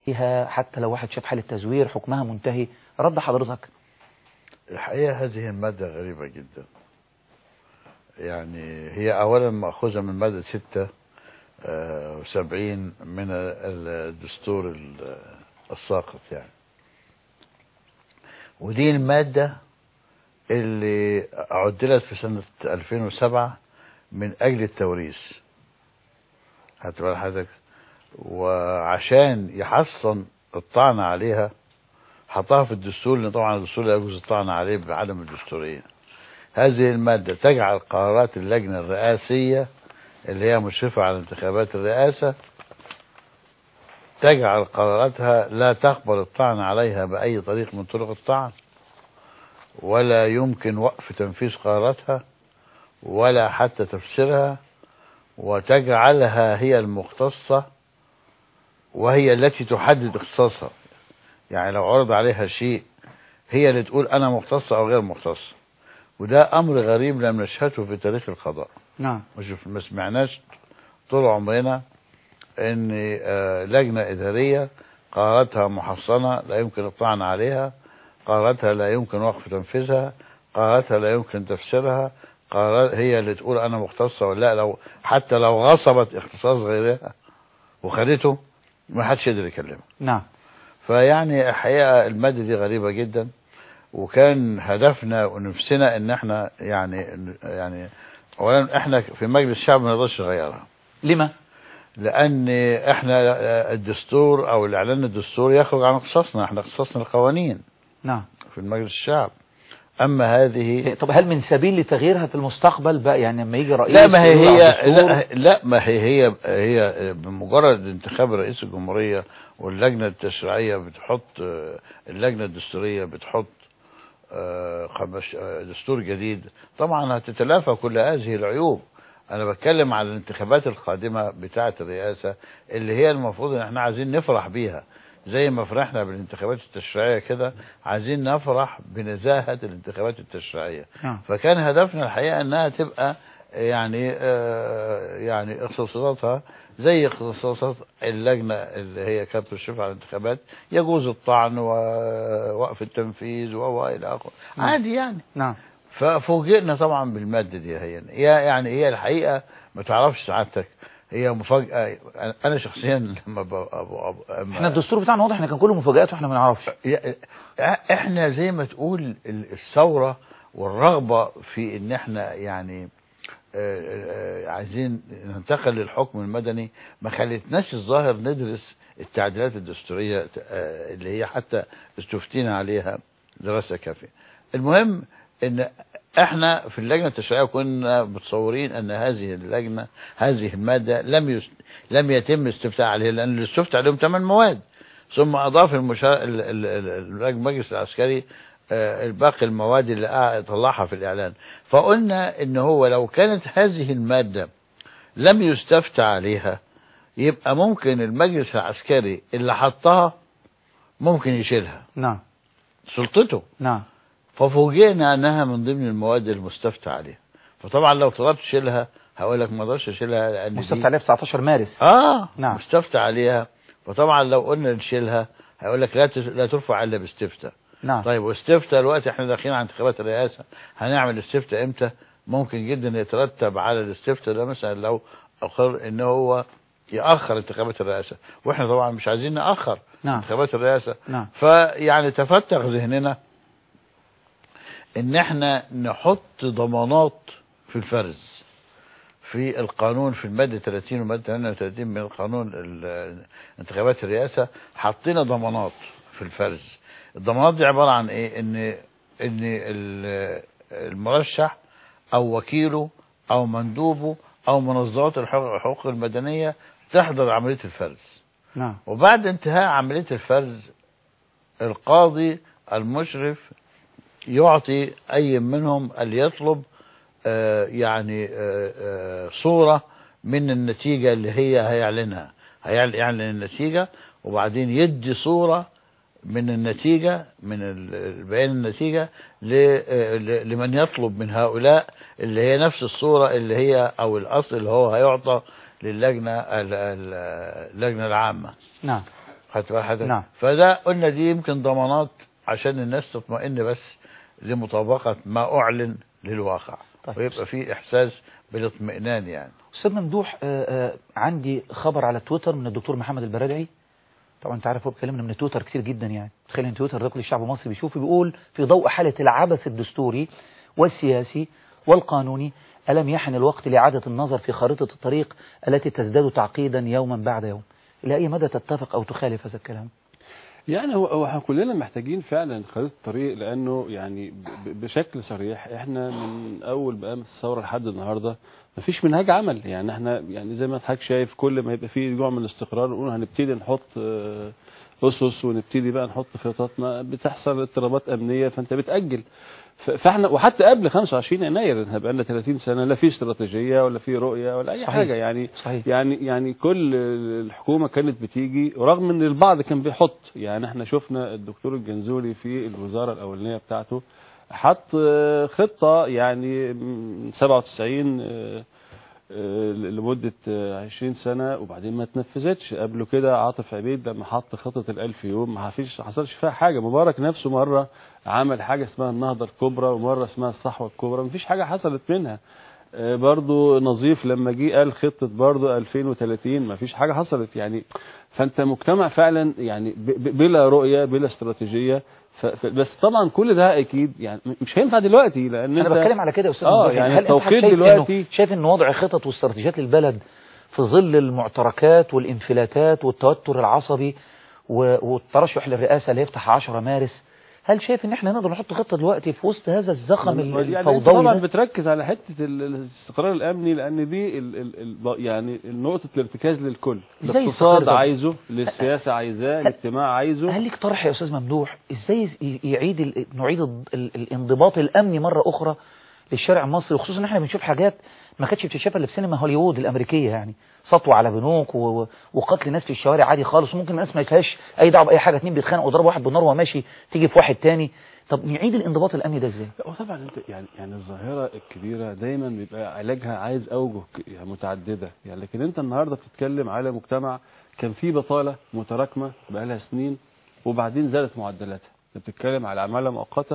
فيها حتى لو واحد شاف حالة تزوير حكمها منتهي رد حضرتك الحقيقة هذه المادة غريبة جدا يعني هي أولا مأخوذة من مادة ستة آه، وسبعين من الدستور ال- الساقط يعني ودي المادة اللي عدلت في سنة 2007 من أجل التوريث هتبقى حضرتك وعشان يحصن الطعن عليها حطها في الدستور لأن طبعا الدستور لا يجوز الطعن عليه بعدم الدستورية هذه المادة تجعل قرارات اللجنة الرئاسية اللي هي مشرفة على انتخابات الرئاسة تجعل قراراتها لا تقبل الطعن عليها بأي طريق من طرق الطعن ولا يمكن وقف تنفيذ قراراتها ولا حتى تفسيرها وتجعلها هي المختصة وهي التي تحدد اختصاصها يعني لو عرض عليها شيء هي اللي تقول أنا مختصة أو غير مختصة وده أمر غريب لم نشهده في تاريخ القضاء نعم مش ما سمعناش طول عمرنا ان آه، لجنة ادارية قراراتها محصنة لا يمكن الطعن عليها قراراتها لا يمكن وقف تنفيذها قراراتها لا يمكن تفسيرها قرارات هي اللي تقول انا مختصة ولا لا لو حتى لو غصبت اختصاص غيرها وخدته ما حدش يقدر يكلمها نعم فيعني الحقيقة المادة دي غريبة جدا وكان هدفنا ونفسنا ان احنا يعني يعني اولا احنا في مجلس الشعب ما نقدرش نغيرها لما لان احنا الدستور او الاعلان الدستوري يخرج عن اختصاصنا احنا اختصاصنا القوانين نعم في المجلس الشعب اما هذه طب هل من سبيل لتغييرها في المستقبل بقى يعني لما يجي رئيس لا ما هي يقول على هي الدستور؟ لا, لا ما هي هي هي بمجرد انتخاب رئيس الجمهورية واللجنة التشريعية بتحط آه، اللجنة الدستورية بتحط آه، خمس آه، دستور جديد طبعا هتتلافى كل هذه العيوب انا بتكلم على الانتخابات القادمة بتاعة الرئاسة اللي هي المفروض ان احنا عايزين نفرح بيها زي ما فرحنا بالانتخابات التشريعية كده عايزين نفرح بنزاهة الانتخابات التشريعية نعم. فكان هدفنا الحقيقة انها تبقى يعني آه، يعني اختصاصاتها زي اختصاصات اللجنة اللي هي كانت تشرف على الانتخابات يجوز الطعن ووقف التنفيذ وإلى آخره عادي يعني نعم ففوجئنا طبعا بالمادة دي هي هي يعني هي الحقيقة ما تعرفش سعادتك هي مفاجأة أنا شخصيا لما ب... أب... أب... احنا الدستور بتاعنا واضح ان كان كله مفاجآت واحنا ما نعرفش يا- احنا زي ما تقول ال- الثورة والرغبة في ان احنا يعني آه، آه، عايزين ننتقل للحكم المدني ما خلتناش الظاهر ندرس التعديلات الدستورية آه، اللي هي حتى استفتينا عليها دراسة كافية المهم ان احنا في اللجنة التشريعية كنا متصورين ان هذه اللجنة هذه المادة لم يس... لم يتم استفتاء عليها لان اللي استفتى عليهم ثمان مواد ثم اضاف المشا... ال- ال- ال- المجلس العسكري آه، الباقي المواد اللي قا- طلعها في الاعلان فقلنا ان هو لو كانت هذه المادة لم يستفتى عليها يبقى ممكن المجلس العسكري اللي حطها ممكن يشيلها نعم سلطته نعم ففوجئنا انها من ضمن المواد المستفتى عليها فطبعا لو طلبت تشيلها هقول لك ما اقدرش اشيلها لان مستفتى دي عليها في 19 مارس اه نعم. مستفتى عليها فطبعا لو قلنا نشيلها هيقول لك لا تس- لا ترفع الا باستفتاء نعم طيب واستفتاء الوقت احنا داخلين على انتخابات الرئاسه هنعمل استفتاء امتى ممكن جدا يترتب على الاستفتاء ده مثلا لو اقر ان هو ياخر انتخابات الرئاسه واحنا طبعا مش عايزين ناخر نعم. انتخابات الرئاسه نعم فيعني تفتح ذهننا ان احنا نحط ضمانات في الفرز في القانون في المادة 30 والمادة 38 من القانون ال- انتخابات الرئاسة حطينا ضمانات في الفرز الضمانات دي عبارة عن ايه ان ان ال- المرشح او وكيله او مندوبه او منظمات الحقوق الحقوق المدنية تحضر عملية الفرز نعم وبعد انتهاء عملية الفرز القاضي المشرف يعطي أي منهم اللي يطلب آه، يعني آه، آه، صورة من النتيجة اللي هي هيعلنها هيعلن يعلن النتيجة وبعدين يدي صورة من النتيجة من ال- بيان النتيجة ل- آه، ل- لمن يطلب من هؤلاء اللي هي نفس الصورة اللي هي أو الأصل اللي هو هيعطى للجنة ال- ال- اللجنة العامة نعم خدت بال حضرتك نعم. فده قلنا دي يمكن ضمانات عشان الناس تطمئن بس لمطابقه ما اعلن للواقع طيب. ويبقى في احساس بالاطمئنان يعني استاذ ممدوح آه، آه، عندي خبر على تويتر من الدكتور محمد البرادعي طبعا انت عارف هو بيكلمنا من تويتر كتير جدا يعني تخيل ان تويتر ده كل الشعب المصري بيشوفه بيقول في ضوء حالة العبث الدستوري والسياسي والقانوني ألم يحن الوقت لإعادة النظر في خارطة الطريق التي تزداد تعقيدا يوما بعد يوم إلى أي مدى تتفق أو تخالف هذا الكلام يعني هو هو احنا كلنا محتاجين فعلا خريطه الطريق لانه يعني ب- ب- بشكل صريح احنا من اول بقى من الثوره لحد النهارده مفيش منهاج عمل يعني احنا يعني زي ما حضرتك شايف كل ما يبقى فيه نوع من الاستقرار نقول هنبتدي نحط آه، اسس ونبتدي بقى نحط خطط ما بتحصل اضطرابات امنيه فانت بتاجل ف- فاحنا وحتى قبل 25 يناير احنا بقى لنا 30 سنه لا في استراتيجيه ولا في رؤيه ولا اي صحيح. حاجه يعني صحيح يعني يعني كل الحكومه كانت بتيجي رغم ان البعض كان بيحط يعني احنا شفنا الدكتور الجنزوري في الوزاره الاولانيه بتاعته حط آه، خطه يعني من 97 آه، آه، لمده آه، 20 سنه وبعدين ما اتنفذتش قبله كده عاطف عبيد لما حط خطه الألف يوم ما فيش حصلش فيها حاجه مبارك نفسه مره عمل حاجه اسمها النهضه الكبرى ومره اسمها الصحوه الكبرى ما فيش حاجه حصلت منها آه، برضو نظيف لما جه قال خطة برضو 2030 ما فيش حاجة حصلت يعني فانت مجتمع فعلا يعني ب- ب- بلا رؤية بلا استراتيجية ف- ف- بس طبعا كل ده اكيد يعني مش هينفع دلوقتي لان أنا انت بتكلم على كده يا أستاذ آه، ممدوح. يعني هل أنت التوقيت شايف دلوقتي- إنه- شايف أن وضع خطط واستراتيجيات للبلد في ظل المعتركات والانفلاتات والتوتر العصبي و- والترشح للرئاسة اللي يفتح 10 مارس هل شايف ان احنا نقدر نحط خطة دلوقتي في وسط هذا الزخم يعني انت الفوضوي طبعا ده؟ بتركز على حته ال- الاستقرار الامني لان دي ال ال ال يعني نقطه الارتكاز للكل إزاي الاقتصاد يستقر ده؟ عايزه السياسه عايزاه الاجتماع عايزه هل ليك طرح يا استاذ ممدوح ازاي ي- يعيد ال- نعيد ال- ال- الانضباط الامني مرة اخرى للشارع المصري وخصوصا ان احنا بنشوف حاجات ما كانتش بتتشاف الا في سينما هوليوود الامريكيه يعني سطو على بنوك و- و- وقتل ناس في الشوارع عادي خالص وممكن الناس ما يكهاش اي دعوه باي حاجه اتنين بيتخانقوا وضربوا واحد بالنار وهو ماشي تيجي في واحد تاني طب نعيد الانضباط الامني ده ازاي لا، وطبعا انت يعني يعني الظاهره الكبيره دايما بيبقى علاجها عايز اوجه ك- يعني متعدده يعني لكن انت النهارده بتتكلم على مجتمع كان فيه بطاله متراكمه بقالها سنين وبعدين زادت معدلاتها انت بتتكلم على عماله مؤقته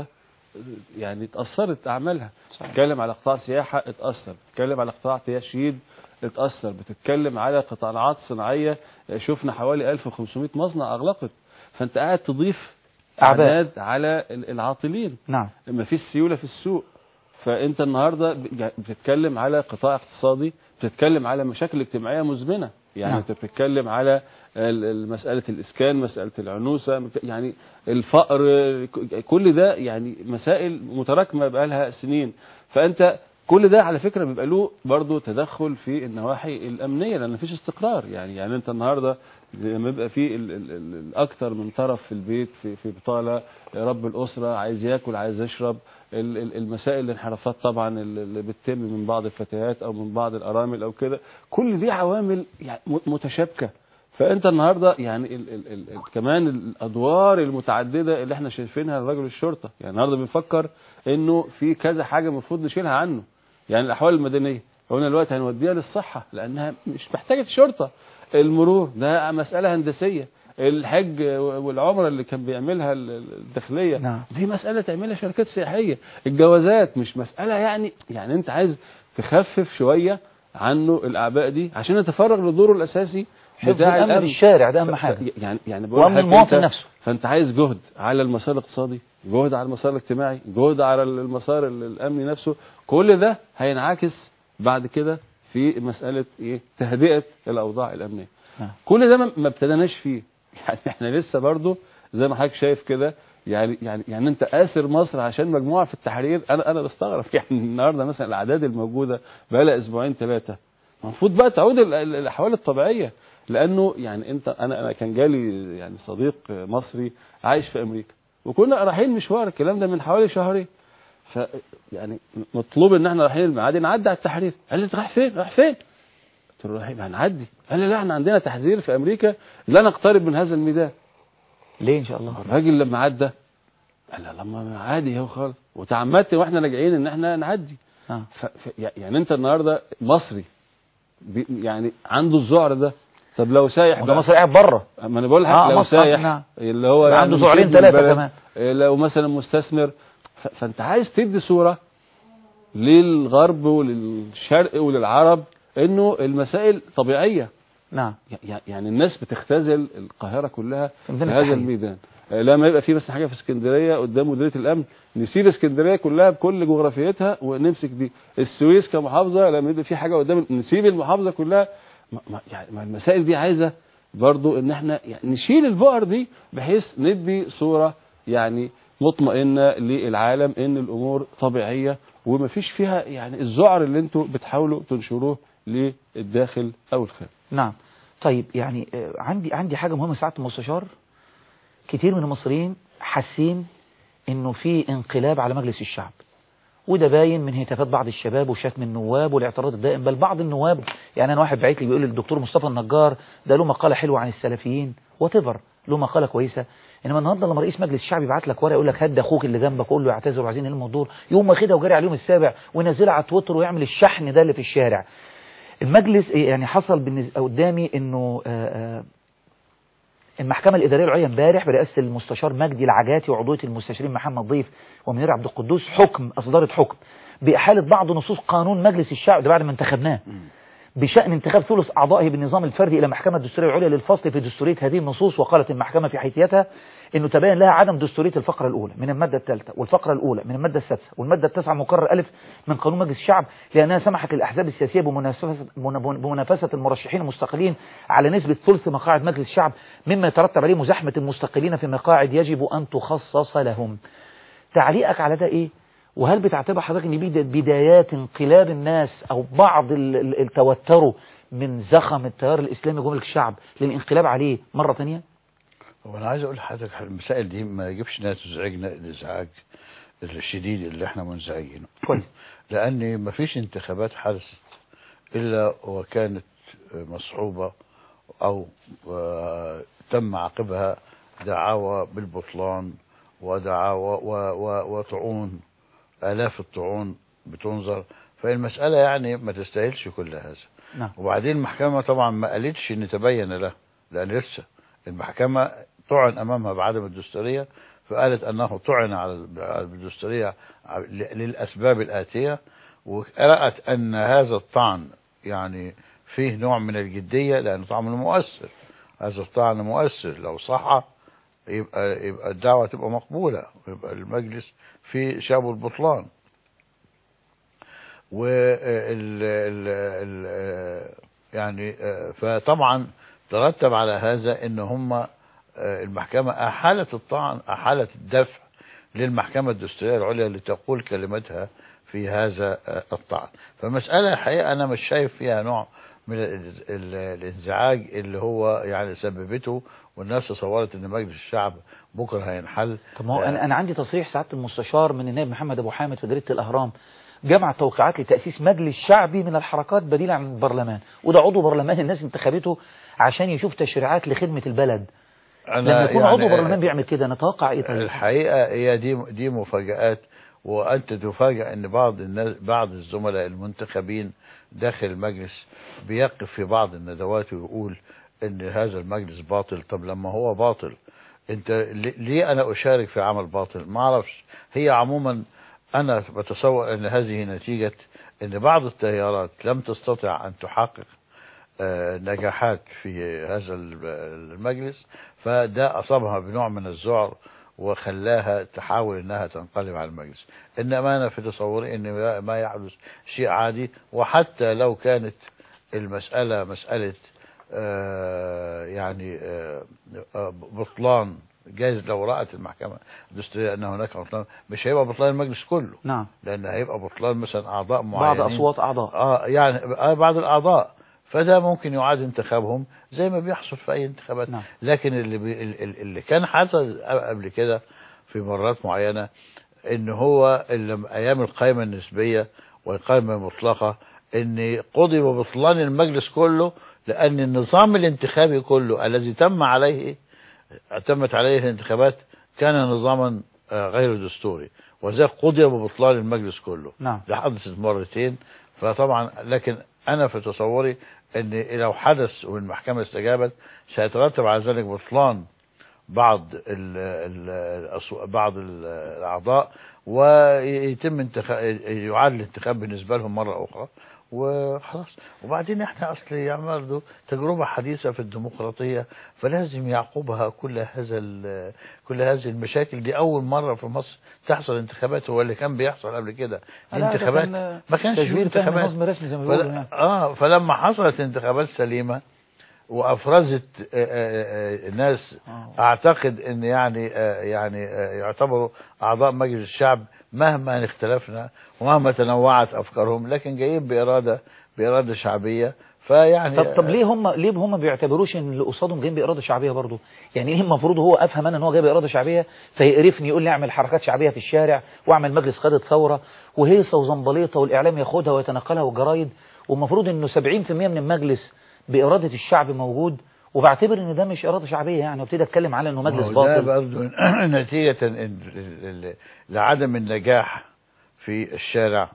يعني اتاثرت اعمالها صحيح. بتتكلم على قطاع سياحه اتاثر بتتكلم على قطاع تشييد اتاثر بتتكلم على قطاعات صناعيه شفنا حوالي 1500 مصنع اغلقت فانت قاعد تضيف أعباء. اعداد على ال- العاطلين نعم ما فيش سيوله في السوق فانت النهارده ب- يعني بتتكلم على قطاع اقتصادي بتتكلم على مشاكل اجتماعيه مزمنه يعني نعم. انت بتتكلم على ال- ال- مساله الاسكان مساله العنوسه مت- يعني الفقر ك- كل ده يعني مسائل متراكمه بقالها سنين فانت كل ده على فكره بيبقى له برضه تدخل في النواحي الامنيه لان مفيش استقرار يعني يعني انت النهارده لما يبقى في ال- ال- ال- الاكثر من طرف في البيت في في بطاله رب الاسره عايز ياكل عايز يشرب ال- ال- المسائل الانحرافات طبعا ال- اللي بتتم من بعض الفتيات او من بعض الارامل او كده كل دي عوامل يعني م- متشابكه فانت النهارده يعني ال ال ال ال كمان الادوار المتعدده اللي احنا شايفينها لرجل الشرطه يعني النهارده بنفكر انه في كذا حاجه المفروض نشيلها عنه يعني الاحوال المدنيه قلنا دلوقتي هنوديها للصحه لانها مش محتاجه شرطه المرور ده مساله هندسيه الحج والعمره اللي كان بيعملها ال- ال- الداخليه نعم. دي مساله تعملها شركات سياحيه الجوازات مش مساله يعني يعني انت عايز تخفف شويه عنه الاعباء دي عشان يتفرغ لدوره الاساسي حفظ بتاع الامن في الشارع ده اهم حاجه يعني يعني بقول وامن لحضرتك المواطن أنت- نفسه فانت عايز جهد على المسار الاقتصادي جهد على المسار الاجتماعي جهد على المسار ال- الامني نفسه كل ده هينعكس بعد كده في مساله ايه تهدئه الاوضاع الامنيه نعم. كل ده ما ما ابتديناش فيه يعني احنا لسه برضو زي ما حضرتك شايف كده يعني يعني يعني انت اسر مصر عشان مجموعه في التحرير انا انا بستغرب يعني النهارده مثلا الاعداد الموجوده بقى لها اسبوعين ثلاثه المفروض بقى تعود ال- ال- الاحوال الطبيعيه لانه يعني انت انا انا كان جالي يعني صديق مصري عايش في امريكا وكنا رايحين مشوار الكلام ده من حوالي شهرين ف يعني مطلوب ان احنا رايحين المعادي نعدي على التحرير قال لي انت رايح فين؟ رايح فين؟ قلت له رايح هنعدي قال لي لا احنا عندنا تحذير في امريكا لا نقترب من هذا الميدان ليه ان شاء الله الراجل لما عدى قال لا لما عادي اهو خالص وتعمدت واحنا راجعين ان احنا نعدي آه. ف... ف... يعني انت النهارده مصري بي... يعني عنده الذعر ده طب لو سايح وده بقى مصر قاعد بره ما انا بقول لك آه، لو مصلحة، سايح نعم. اللي هو يبقى عنده مفيد زعرين للبلد، ثلاثة كمان. إيه، لو مثلا مستثمر ف- فانت عايز تدي صورة للغرب وللشرق وللعرب انه المسائل طبيعية نعم ي- ي- يعني الناس بتختزل القاهرة كلها في في ميدان هذا التحرير. الميدان آه، لما يبقى في بس حاجة في اسكندرية قدام مديرية الامن نسيب اسكندرية كلها بكل جغرافيتها ونمسك دي السويس كمحافظة لما يبقى في حاجة قدام نسيب المحافظة كلها ما ما- يعني ما المسائل دي عايزة برضو ان احنا يعني نشيل البؤر دي بحيث ندي صورة يعني مطمئنة للعالم ان الامور طبيعية ومفيش فيها يعني الذعر اللي انتوا بتحاولوا تنشروه للداخل او الخارج نعم طيب يعني آه، عندي عندي حاجة مهمة سعادة المستشار كتير من المصريين حاسين انه في انقلاب على مجلس الشعب وده باين من هتافات بعض الشباب وشتم النواب والاعتراض الدائم بل بعض النواب يعني انا واحد بعت لي بيقول لي الدكتور مصطفى النجار ده له مقاله حلوه عن السلفيين وتفر له مقاله كويسه انما النهارده لما رئيس مجلس الشعب يبعت لك ورقه يقول لك هد اخوك اللي جنبك قول له يعتذر وعايزين نلم الدور يقوم واخدها وجاري على اليوم السابع وينزلها على تويتر ويعمل الشحن ده اللي في الشارع المجلس يعني حصل بالنسبة قدامي انه آه، آه، المحكمة الإدارية العليا امبارح برئاسة المستشار مجدي العجاتي وعضوية المستشارين محمد ضيف ومنير عبد القدوس حكم أصدرت حكم بإحالة بعض نصوص قانون مجلس الشعب ده بعد ما انتخبناه بشأن انتخاب ثلث أعضائه بالنظام الفردي إلى محكمة الدستورية العليا للفصل في دستورية هذه النصوص وقالت المحكمة في حيثيتها أنه تبين لها عدم دستورية الفقرة الأولى من المادة الثالثة والفقرة الأولى من المادة السادسة والمادة التاسعة مقرر ألف من قانون مجلس الشعب لأنها سمحت للأحزاب السياسية بمنافسة بمنافسة المرشحين المستقلين على نسبة ثلث مقاعد مجلس الشعب مما يترتب عليه مزاحمة المستقلين في مقاعد يجب أن تخصص لهم تعليقك على ده إيه؟ وهل بتعتبر حضرتك ان بدا- بدايات انقلاب الناس او بعض ال- ال- التوتروا من زخم التيار الاسلامي جمهوريه الشعب للانقلاب عليه مره ثانيه؟ هو انا عايز اقول لحضرتك المسائل دي ما يجبش انها تزعجنا الازعاج الشديد اللي احنا منزعجينه كويس لان ما فيش انتخابات حدثت الا وكانت مصحوبه او آه، تم عقبها دعاوى بالبطلان ودعاوى و- و- وطعون الاف الطعون بتنظر فالمساله يعني ما تستاهلش كل هذا نعم وبعدين المحكمة طبعا ما قالتش ان تبين له لان لسه المحكمة طعن امامها بعدم الدستورية فقالت انه طعن على ال- على الدستورية ع- ل- للاسباب الاتية ورأت ان هذا الطعن يعني فيه نوع من الجدية لانه طعن مؤثر هذا الطعن مؤثر لو صح يبقى يبقى الدعوة تبقى مقبولة ويبقى المجلس في شاب البطلان وال ال ال يعني آه، فطبعا ترتب على هذا ان هم آه، المحكمة احالت الطعن احالت الدفع للمحكمة الدستورية العليا لتقول كلمتها في هذا آه، الطعن فمسألة الحقيقة انا مش شايف فيها نوع من ال- ال- الانزعاج اللي هو يعني سببته والناس تصورت ان مجلس الشعب بكره هينحل طب ما هو انا انا عندي تصريح سعاده المستشار من النائب محمد ابو حامد في جريده الاهرام جمع توقيعات لتاسيس مجلس شعبي من الحركات بديلا عن البرلمان وده عضو برلمان الناس انتخبته عشان يشوف تشريعات لخدمه البلد لما يكون عضو برلمان بيعمل كده نتوقع ايه طيب الحقيقة هي دي دي مفاجآت وأنت تفاجأ أن بعض الناس بعض الزملاء المنتخبين داخل المجلس بيقف في بعض الندوات ويقول أن هذا المجلس باطل طب لما هو باطل أنت ليه- ليه أنا أشارك في عمل باطل ما أعرفش هي عموما أنا بتصور أن هذه نتيجة أن بعض التيارات لم تستطع أن تحقق آه، نجاحات في هذا المجلس فده أصابها بنوع من الذعر وخلاها تحاول انها تنقلب على المجلس انما انا في تصوري ان ما- ما يحدث شيء عادي وحتى لو كانت المسألة مسألة آه، يعني آه، آه، بطلان جايز لو رأت المحكمة الدستورية ان هناك بطلان مش هيبقى بطلان المجلس كله نعم لان هيبقى بطلان مثلا اعضاء بعض معينين اصوات اعضاء اه يعني آه بعض الاعضاء فده ممكن يعاد انتخابهم زي ما بيحصل في اي انتخابات نعم. لكن اللي بي ال- ال- اللي كان حصل قبل كده في مرات معينه ان هو اللي ايام القائمه النسبيه والقائمه المطلقه ان قضي ببطلان المجلس كله لان النظام الانتخابي كله الذي تم عليه تمت عليه الانتخابات كان نظاما آه، غير دستوري وذلك قضي ببطلان المجلس كله نعم ده حدثت مرتين فطبعا لكن انا في تصوري ان لو حدث والمحكمه استجابت سيترتب على ذلك بطلان بعض ال ال الأصو- بعض ال- الاعضاء ويتم انتخاب يعاد الانتخاب بالنسبه لهم مره اخرى وخلاص وبعدين احنا اصل يعني برضه تجربه حديثه في الديمقراطيه فلازم يعقبها كل هذا ال- كل هذه المشاكل دي اول مره في مصر تحصل انتخابات هو اللي كان بيحصل قبل كده لا، ده انتخابات كان ما كانش في تزوير فهم انتخابات نظم رسمي زي ما بيقولوا فل... يعني اه فلما حصلت انتخابات سليمه وافرزت آه، آه، آه، ناس آه. اعتقد ان يعني آه، يعني آه، يعتبروا اعضاء مجلس الشعب مهما اختلفنا ومهما تنوعت افكارهم لكن جايين باراده باراده شعبيه فيعني طب طب ليه هم ليه هم ما بيعتبروش ان اللي قصادهم جايين باراده شعبيه برضه يعني ليه المفروض هو افهم انا ان هو جاي باراده شعبيه فيقرفني يقول لي اعمل حركات شعبيه في الشارع واعمل مجلس قاده ثوره وهيصه وزنبليطه والاعلام ياخدها ويتناقلها والجرايد والمفروض انه 70% من المجلس باراده الشعب موجود وبعتبر ان ده مش اراده شعبيه يعني وابتدي اتكلم على انه مجلس ما هو ده باطل برضه نتيجة إن- ل- ل- لعدم النجاح في الشارع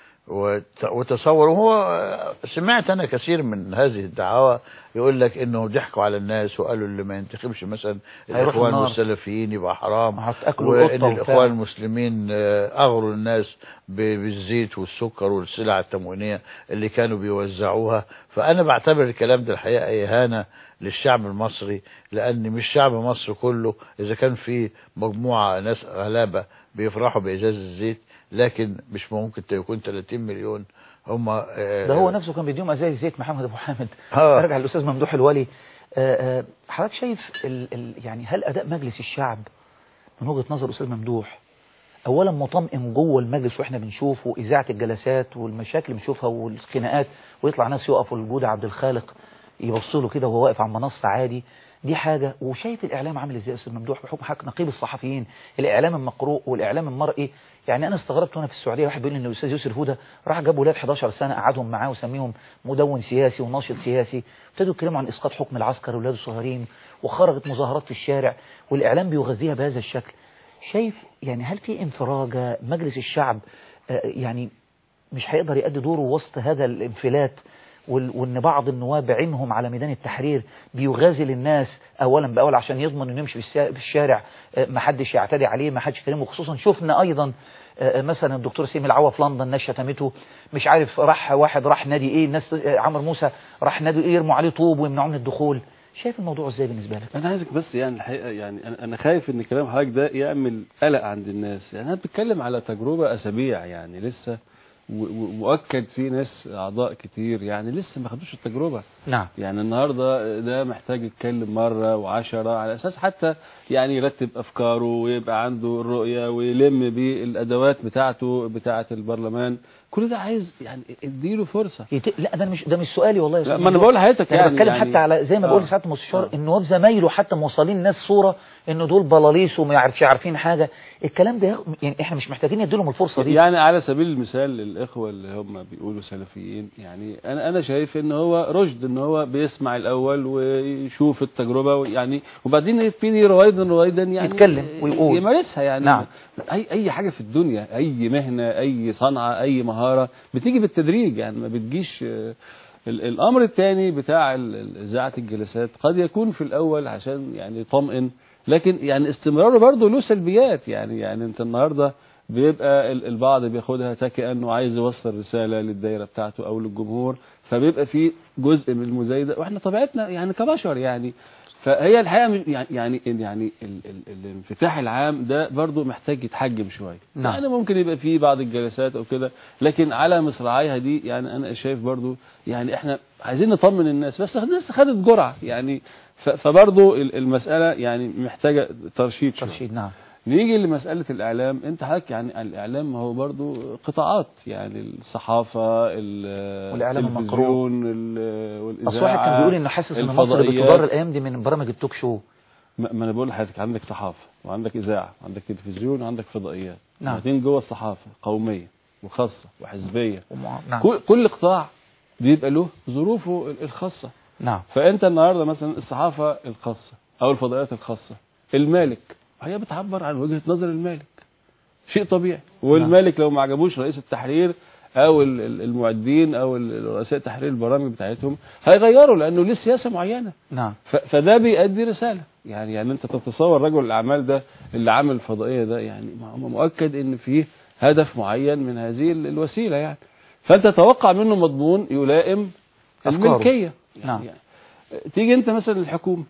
وت- وتصور وهو سمعت أنا كثير من هذه الدعاوى يقول لك إنه ضحكوا على الناس وقالوا اللي ما ينتخبش مثلا هيروح الإخوان النار. والسلفيين يبقى حرام هتاكلوا وإن القطه الإخوان وبتاع المسلمين آه، أغروا الناس ب- بالزيت والسكر والسلع التموينية اللي كانوا بيوزعوها فأنا بعتبر الكلام ده الحقيقة إهانة للشعب المصري لأن مش شعب مصر كله إذا كان في مجموعة ناس غلابة بيفرحوا بإزاز الزيت لكن مش ممكن يكون 30 مليون هم آه، ده هو نفسه كان بيديهم ازاي زيت محمد ابو حامد آه. ارجع للاستاذ ممدوح الولي آه، آه، حضرتك شايف ال ال يعني هل اداء مجلس الشعب من وجهه نظر الاستاذ ممدوح اولا مطمئن جوه المجلس واحنا بنشوفه اذاعه الجلسات والمشاكل اللي بنشوفها والخناقات ويطلع ناس يقفوا لجود عبد الخالق يبصوا له كده وهو واقف على المنصه عادي دي حاجه وشايف الاعلام عامل ازاي يا استاذ ممدوح بحكم حق نقيب الصحفيين الاعلام المقروء والاعلام المرئي يعني انا استغربت وانا في السعوديه واحد بيقول لي ان الاستاذ يوسف هدى راح جاب ولاد 11 سنه قعدهم معاه وسميهم مدون سياسي وناشط سياسي ابتدوا يتكلموا عن اسقاط حكم العسكر واولاده الصغيرين وخرجت مظاهرات في الشارع والاعلام بيغذيها بهذا الشكل شايف يعني هل في انفراجه مجلس الشعب آه، يعني مش هيقدر يؤدي دوره وسط هذا الانفلات وال- وان بعض النواب بعينهم على ميدان التحرير بيغازل الناس اولا باول عشان يضمن انه يمشي في السا- في الشارع آه، ما حدش يعتدي عليه ما حدش يكلمه خصوصا شفنا ايضا آه، مثلا الدكتور سيمي العوا في لندن ناس شتمته مش عارف راح واحد راح نادي ايه الناس آه، عمرو موسى راح نادي ايه يرموا عليه طوب ويمنعوه من الدخول شايف الموضوع ازاي بالنسبه لك انا عايزك بس يعني الحقيقه يعني انا انا خايف ان كلام حضرتك ده يعمل قلق عند الناس يعني انا بتكلم على تجربه اسابيع يعني لسه و- و- ومؤكد في ناس اعضاء كتير يعني لسه ما خدوش التجربه نعم يعني النهارده ده محتاج يتكلم مره وعشرة على اساس حتى يعني يرتب افكاره ويبقى عنده الرؤيه ويلم بالادوات بتاعته بتاعه البرلمان كل ده عايز يعني اديله فرصه يت... لا ده مش ده مش سؤالي والله يا لا أستاذ ما انا ممدوح. بقول لحضرتك انا يعني بتكلم يعني حتى على زي ما بقول آه. ساعات المستشار آه. النواب زمايله حتى موصلين الناس صوره ان دول بلاليص وما يعرفش عارفين حاجه الكلام ده يغ- يعني احنا مش محتاجين نديلهم الفرصه دي يعني على سبيل المثال الاخوه اللي هم بيقولوا سلفيين يعني انا انا شايف ان هو رشد ان هو بيسمع الاول ويشوف التجربه يعني وبعدين يبتدي رويدا رويدا يعني يتكلم ويقول. يمارسها يعني نعم. اي اي حاجه في الدنيا اي مهنه اي صنعه اي مهاره بتيجي بالتدريج يعني ما بتجيش آه، ال- الامر الثاني بتاع ال- ال- اذاعه الجلسات قد يكون في الاول عشان يعني يطمئن لكن يعني استمراره برضه له سلبيات يعني يعني انت النهارده بيبقى ال- البعض بياخدها تكئا انه عايز يوصل رساله للدايره بتاعته او للجمهور فبيبقى في جزء من المزايده واحنا طبيعتنا يعني كبشر يعني فهي الحقيقه مش- يعني يعني يعني ال ال الانفتاح العام ده برضو محتاج يتحجم شويه نعم. يعني ممكن يبقى فيه بعض الجلسات او كده لكن على مصراعيها دي يعني انا شايف برضو يعني احنا عايزين نطمن الناس بس الناس خدت جرعه يعني ف- فبرضو ال- المساله يعني محتاجه ترشيد شوية. ترشيد نعم نيجي لمسألة الإعلام أنت حضرتك يعني الإعلام هو برضو قطاعات يعني الصحافة ال- والإعلام التلفزيون ال- والإذاعة اصل واحد كان بيقول ان حاسس ان مصر الفضائيات. بتدار الايام دي من برامج التوك شو ما ما انا بقول لحضرتك عندك صحافه وعندك اذاعه وعندك تلفزيون وعندك فضائيات نعم. بعدين جوه الصحافه قوميه وخاصه وحزبيه ومع... نعم كل كل قطاع بيبقى له ظروفه ال- الخاصه نعم فانت النهارده مثلا الصحافه الخاصه او الفضائيات الخاصه المالك هي بتعبر عن وجهه نظر المالك شيء طبيعي والمالك لو ما عجبوش رئيس التحرير او ال- ال- المعدين او ال- رؤساء تحرير البرامج بتاعتهم هيغيروا لانه ليه سياسه معينه نعم ف- فده بيؤدي رساله يعني يعني انت تتصور رجل الاعمال ده اللي عامل الفضائيه ده يعني ما هو مؤكد ان فيه هدف معين من هذه ال- الوسيله يعني فانت تتوقع منه مضمون يلائم أفكاره. الملكيه يعني, نعم. يعني تيجي انت مثلا الحكومه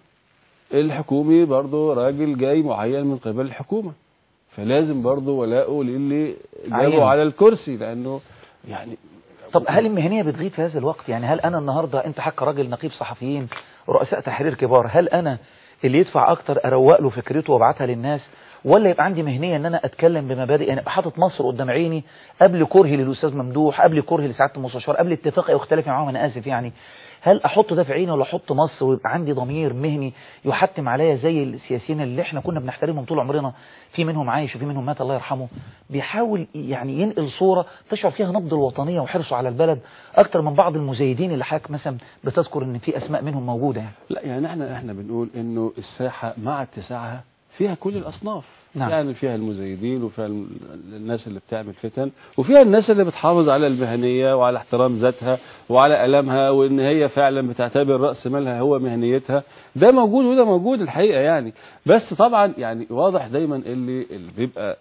الحكومي برضه راجل جاي معين من قبل الحكومه فلازم برضه ولاؤه للي عينه. جابه على الكرسي لانه يعني طب هل المهنية بتغيب في هذا الوقت يعني هل أنا النهاردة أنت حق راجل نقيب صحفيين رؤساء تحرير كبار هل أنا اللي يدفع أكتر أروق له فكرته وابعتها للناس ولا يبقى عندي مهنية ان انا اتكلم بمبادئ يعني ابقى حاطط مصر قدام عيني قبل كرهي للاستاذ ممدوح قبل كرهي لسعاده المستشار قبل اتفاقي واختلافي معاهم انا اسف يعني هل احط ده في عيني ولا احط مصر ويبقى عندي ضمير مهني يحتم عليا زي السياسيين اللي احنا كنا بنحترمهم طول عمرنا في منهم عايش وفي منهم مات الله يرحمه بيحاول يعني ينقل صورة تشعر فيها نبض الوطنية وحرصه على البلد اكتر من بعض المزايدين اللي حضرتك مثلا بتذكر ان في اسماء منهم موجودة يعني لا يعني احنا احنا بنقول انه الساحه مع اتساعها فيها كل الاصناف نعم. يعني فيها المزيدين وفيها ال- الناس اللي بتعمل فتن وفيها الناس اللي بتحافظ على المهنيه وعلى احترام ذاتها وعلى المها وان هي فعلا بتعتبر راس مالها هو مهنيتها ده موجود وده موجود الحقيقه يعني بس طبعا يعني واضح دايما اللي اللي بيبقى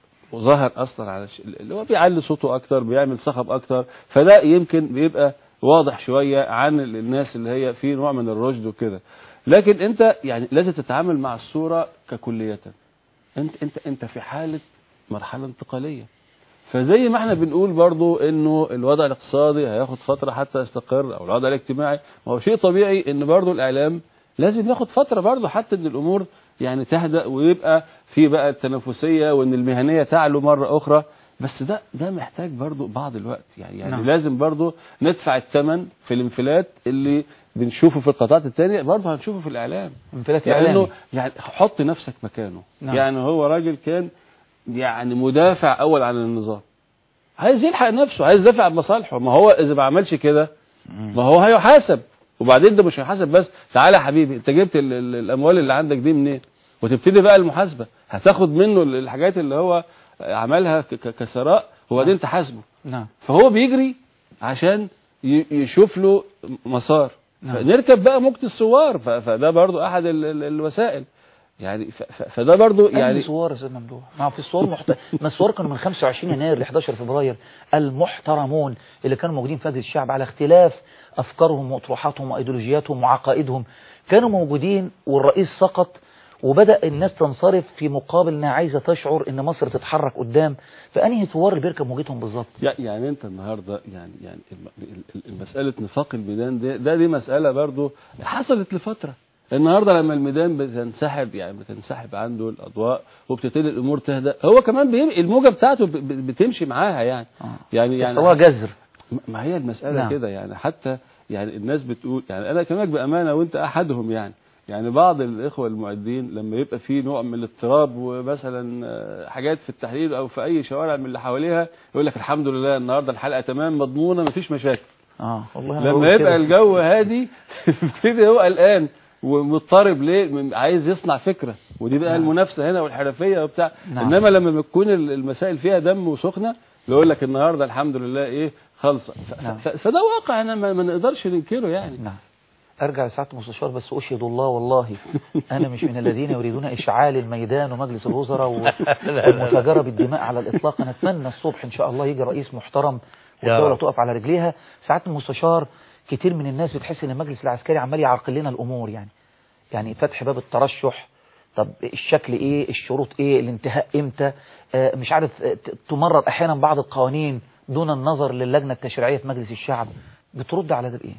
وظهر اصلا على ش... اللي هو بيعلي صوته اكتر بيعمل صخب اكتر فده يمكن بيبقى واضح شويه عن ال- الناس اللي هي في نوع من الرشد وكده لكن انت يعني لازم تتعامل مع الصوره ككليه انت انت انت في حاله مرحله انتقاليه فزي ما احنا بنقول برضو انه الوضع الاقتصادي هياخد فتره حتى يستقر او الوضع الاجتماعي ما هو شيء طبيعي ان برضو الاعلام لازم ياخد فتره برضو حتى ان الامور يعني تهدأ ويبقى في بقى التنافسيه وان المهنيه تعلو مره اخرى بس ده ده محتاج برضو بعض الوقت يعني يعني نعم. نعم. لازم برضو ندفع الثمن في الانفلات اللي بنشوفه في القطاعات الثانيه برضو هنشوفه في الاعلام انفلات لانه اعلامي يعني حط نفسك مكانه نعم. يعني هو راجل كان يعني مدافع اول عن النظام عايز يلحق نفسه عايز يدافع عن مصالحه ما هو اذا ما عملش كده ما هو هيحاسب وبعدين ده مش هيحاسب بس تعالى يا حبيبي انت جبت ال ال الاموال اللي عندك دي منين وتبتدي بقى المحاسبه هتاخد منه ال- الحاجات اللي هو عملها ك- ك- كثراء وبعدين تحاسبه نعم فهو بيجري عشان ي- يشوف له مسار نعم. فنركب بقى موجة الثوار ف- فده برضو احد ال- ال- الوسائل يعني ف- ف- فده برضو يعني يعني صور يا استاذ ممدوح ما هو في صور محت... ما الصور كانوا من 25 يناير ل 11 فبراير المحترمون اللي كانوا موجودين في مجلس الشعب على اختلاف افكارهم واطروحاتهم وايديولوجياتهم وعقائدهم كانوا موجودين والرئيس سقط وبدا الناس تنصرف في مقابل انها عايزه تشعر ان مصر تتحرك قدام فانهي ثوار اللي بيركب موجتهم بالظبط يع- يعني انت النهارده يعني يعني الم- ال- ال- مساله نفاق الميدان ده ده دي مساله برضو حصلت لفتره النهارده لما الميدان بتنسحب يعني بتنسحب عنده الاضواء وبتبتدي الامور تهدأ هو كمان بيم- الموجه بتاعته ب- ب- بتمشي معاها يعني آه. يعني بس يعني هو جذر ما هي المسألة نعم. نعم. كده يعني حتى يعني الناس بتقول يعني أنا كلامك بأمانة وأنت أحدهم يعني يعني بعض الإخوة المعدين لما يبقى في نوع من الاضطراب ومثلا آه، حاجات في التحرير أو في أي شوارع من اللي حواليها يقول لك الحمد لله النهاردة الحلقة تمام مضمونة مفيش مشاكل اه والله أنا بقول لما يبقى كده. الجو هادي يبتدي هو قلقان ومضطرب ليه من- عايز يصنع فكرة ودي بقى نعم. المنافسة هنا والحرفية وبتاع نعم. انما لما بتكون ال- المسائل فيها دم وسخنة يقول لك النهارده الحمد لله ايه خالصه ف- نعم. ف- فده واقع انا ما ما نقدرش ننكره يعني نعم ارجع لسعاده المستشار بس اشهد الله والله انا مش من الذين يريدون اشعال الميدان ومجلس الوزراء و- والمتاجره بالدماء على الاطلاق انا اتمنى الصبح ان شاء الله يجي رئيس محترم يا والدوله رب. تقف على رجليها سعاده المستشار كتير من الناس بتحس ان المجلس العسكري عمال يعرقل لنا الامور يعني يعني فتح باب الترشح طب الشكل ايه الشروط ايه الانتهاء امتى آه مش عارف آه، ت- تمرر احيانا بعض القوانين دون النظر للجنه التشريعيه في مجلس الشعب بترد على ده بايه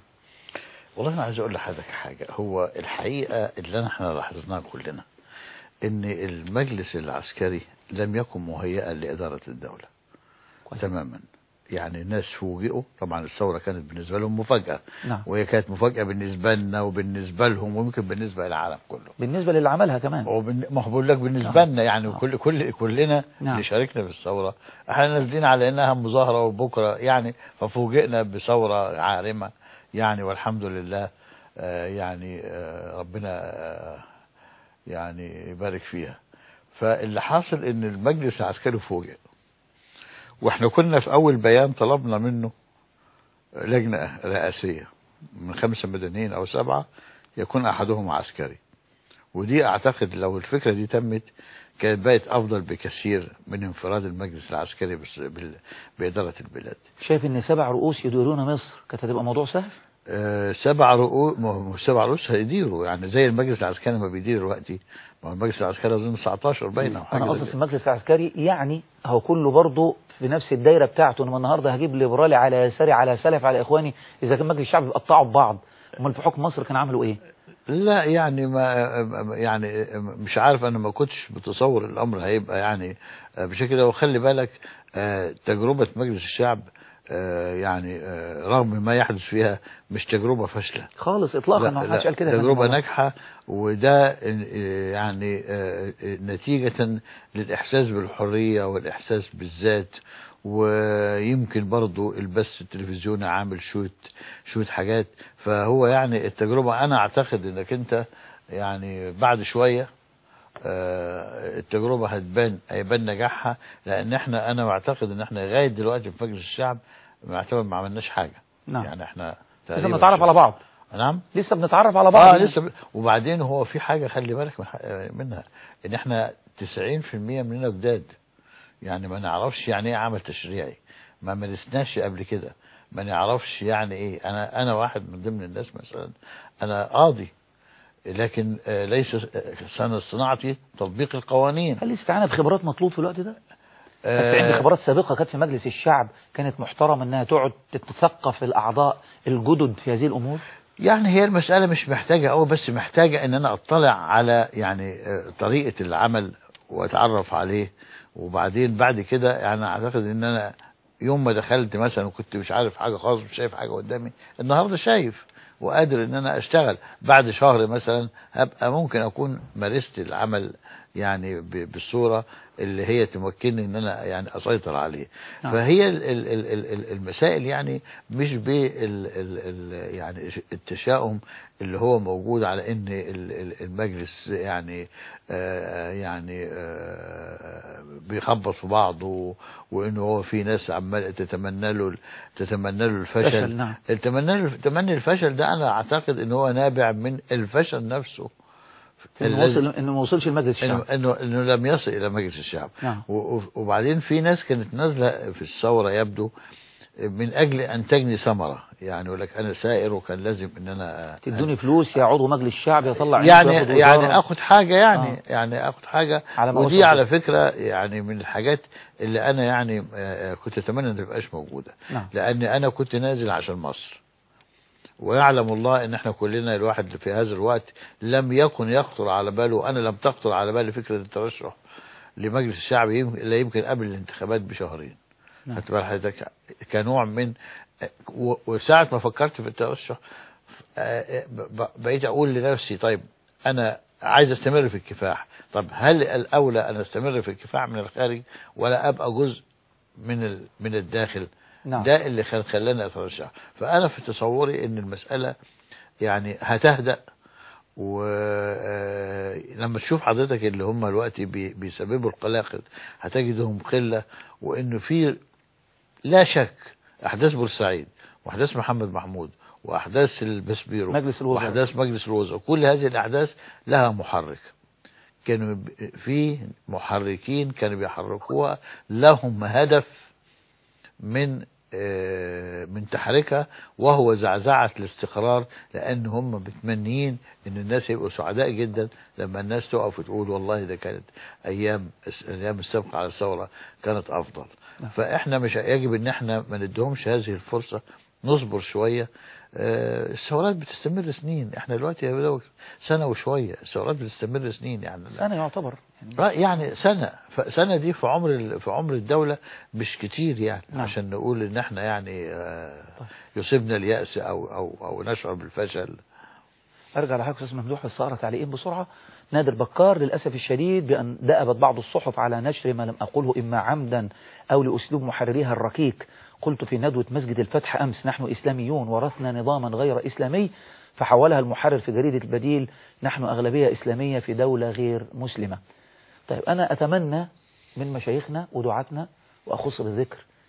والله انا عايز اقول لحضرتك حاجه هو الحقيقه اللي احنا لاحظناها كلنا ان المجلس العسكري لم يكن مهيئا لاداره الدوله تماما يعني الناس فوجئوا طبعا الثوره كانت بالنسبه لهم مفاجاه نعم وهي كانت مفاجاه بالنسبه لنا وبالنسبه لهم ويمكن بالنسبه للعالم كله بالنسبة للي عملها كمان وبن... ما هو بقول لك بالنسبه لنا يعني كل كل كلنا نعم. اللي شاركنا في الثوره احنا نازلين على انها مظاهره وبكره يعني ففوجئنا بثوره عارمه يعني والحمد لله آه يعني آه ربنا آه يعني يبارك فيها فاللي حاصل ان المجلس العسكري فوجئ واحنا كنا في اول بيان طلبنا منه لجنة رئاسية من خمسة مدنيين او سبعة يكون احدهم عسكري ودي اعتقد لو الفكرة دي تمت كانت بقت افضل بكثير من انفراد المجلس العسكري بس- بال- بادارة البلاد شايف ان سبع رؤوس يديرون مصر كانت هتبقى موضوع سهل آه، سبع رؤوس ما هو سبع رؤوس هيديروا يعني زي المجلس العسكري ما بيدير دلوقتي ما هو المجلس العسكري اظن 19 باين او حاجه انا زي قصص كده. المجلس العسكري يعني هو كله برضه في نفس الدايره بتاعته انما النهارده هجيب ليبرالي على يساري على سلفي على اخواني اذا كان مجلس الشعب بيقطعوا ببعض امال في حكم مصر كان عملوا ايه؟ لا يعني ما يعني مش عارف انا ما كنتش متصور الامر هيبقى يعني بشكل ده وخلي بالك آه، تجربه مجلس الشعب آه، يعني آه، رغم ما يحدث فيها مش تجربه فاشله خالص اطلاقا ما حدش قال كده يا فندم تجربة والله. ناجحة وده آه، يعني آه، آه، نتيجة للإحساس بالحرية والإحساس بالذات ويمكن برضو البث التلفزيوني عامل شوية شوية حاجات فهو يعني التجربة أنا أعتقد إنك أنت يعني بعد شوية آه، التجربة هتبان هيبان نجاحها لأن احنا أنا بعتقد إن احنا لغاية دلوقتي في مجلس الشعب معتبر ما عملناش حاجة نعم. يعني احنا لسه تقريباً بنتعرف على بعض نعم لسه بنتعرف على بعض اه يعني. لسه ب... وبعدين هو في حاجه خلي بالك من ح- منها ان احنا 90% مننا جداد يعني ما نعرفش يعني ايه عمل تشريعي ما مارسناش قبل كده ما نعرفش يعني ايه انا انا واحد من ضمن الناس مثلا انا قاضي لكن آه، ليس آه، سنة صناعتي تطبيق القوانين هل الاستعانه بخبرات مطلوب في الوقت ده؟ بس آه، عندي خبرات سابقه كانت في مجلس الشعب كانت محترمه انها تقعد تتثقف الاعضاء الجدد في هذه الامور يعني هي المسألة مش محتاجة أوي بس محتاجة إن أنا أطلع على يعني آه، طريقة العمل وأتعرف عليه وبعدين بعد كده يعني أعتقد إن أنا يوم ما دخلت مثلا وكنت مش عارف حاجة خالص مش شايف حاجة قدامي النهاردة شايف وقادر إن أنا أشتغل بعد شهر مثلا هبقى ممكن أكون مارست العمل يعني ب- بالصورة اللي هي تمكنني إن أنا يعني أسيطر عليه نعم. فهي ال- ال- ال- ال- المسائل يعني مش بال ال- ال- يعني التشاؤم اللي هو موجود على ان ال- ال- المجلس يعني آه، يعني آه، بيخبط في بعضه وانه هو في ناس عمال تتمنى له تتمنى له الفشل فشل، نعم. التمنى له تمني الفشل ده انا اعتقد ان هو نابع من الفشل نفسه انه الذي- وصل انه ما وصلش لمجلس انه الشعب انه انه لم يصل الى مجلس الشعب نعم. و- و- وبعدين في ناس كانت نازله في الثوره يبدو من اجل ان تجني ثمره يعني يقول لك انا سائر وكان لازم ان انا تدوني فلوس يا عضو مجلس الشعب يطلع يعني ياخد يعني وزارة. اخد حاجه يعني آه. يعني اخد حاجه على ما ودي وصل على كده. فكره يعني من الحاجات اللي انا يعني آه، آه، كنت اتمنى ان تبقاش موجوده نعم. لان انا كنت نازل عشان مصر ويعلم الله ان احنا كلنا الواحد في هذا الوقت لم يكن يخطر على باله انا لم تخطر على بالي فكره الترشح لمجلس الشعب يم- لا يمكن قبل الانتخابات بشهرين نعم. خدت بال حضرتك كنوع من و- وساعة ما فكرت في الترشح آه، ب- بقيت اقول لنفسي طيب انا عايز استمر في الكفاح طب هل الاولى ان استمر في الكفاح من الخارج ولا ابقى جزء من ال- من الداخل نعم. ده اللي خل- خلاني اترشح فانا في تصوري ان المساله يعني هتهدأ ولما تشوف حضرتك اللي هم دلوقتي بي- بيسببوا القلاقل هتجدهم قله وانه في لا شك احداث بورسعيد واحداث محمد محمود واحداث البسبيرو مجلس الوزراء. واحداث مجلس الوزراء كل هذه الاحداث لها محرك كانوا ب- في محركين كانوا بيحركوها لهم هدف من آه، من تحريكها وهو زعزعة الاستقرار لأن هم متمنيين إن الناس يبقوا سعداء جدا لما الناس تقف وتقول والله ده كانت أيام الأيام السابقة على الثورة كانت أفضل فإحنا مش يجب إن إحنا ما ندهمش هذه الفرصة نصبر شوية آه، الثورات بتستمر سنين احنا دلوقتي يا بدوي سنة وشوية الثورات بتستمر سنين يعني سنة يعتبر يعني آه، يعني سنة ف- سنة دي في عمر ال- في عمر الدولة مش كتير يعني نعم. عشان نقول ان احنا يعني آه، يصيبنا اليأس او او او نشعر بالفشل ارجع لحضرتك استاذ ممدوح بس اقرا تعليقين بسرعه نادر بكار للاسف الشديد بان دأبت بعض الصحف على نشر ما لم اقوله اما عمدا او لاسلوب محرريها الركيك قلت في ندوه مسجد الفتح امس نحن اسلاميون ورثنا نظاما غير اسلامي فحولها المحرر في جريده البديل نحن اغلبيه اسلاميه في دوله غير مسلمه طيب انا اتمنى من مشايخنا ودعاتنا واخص بالذكر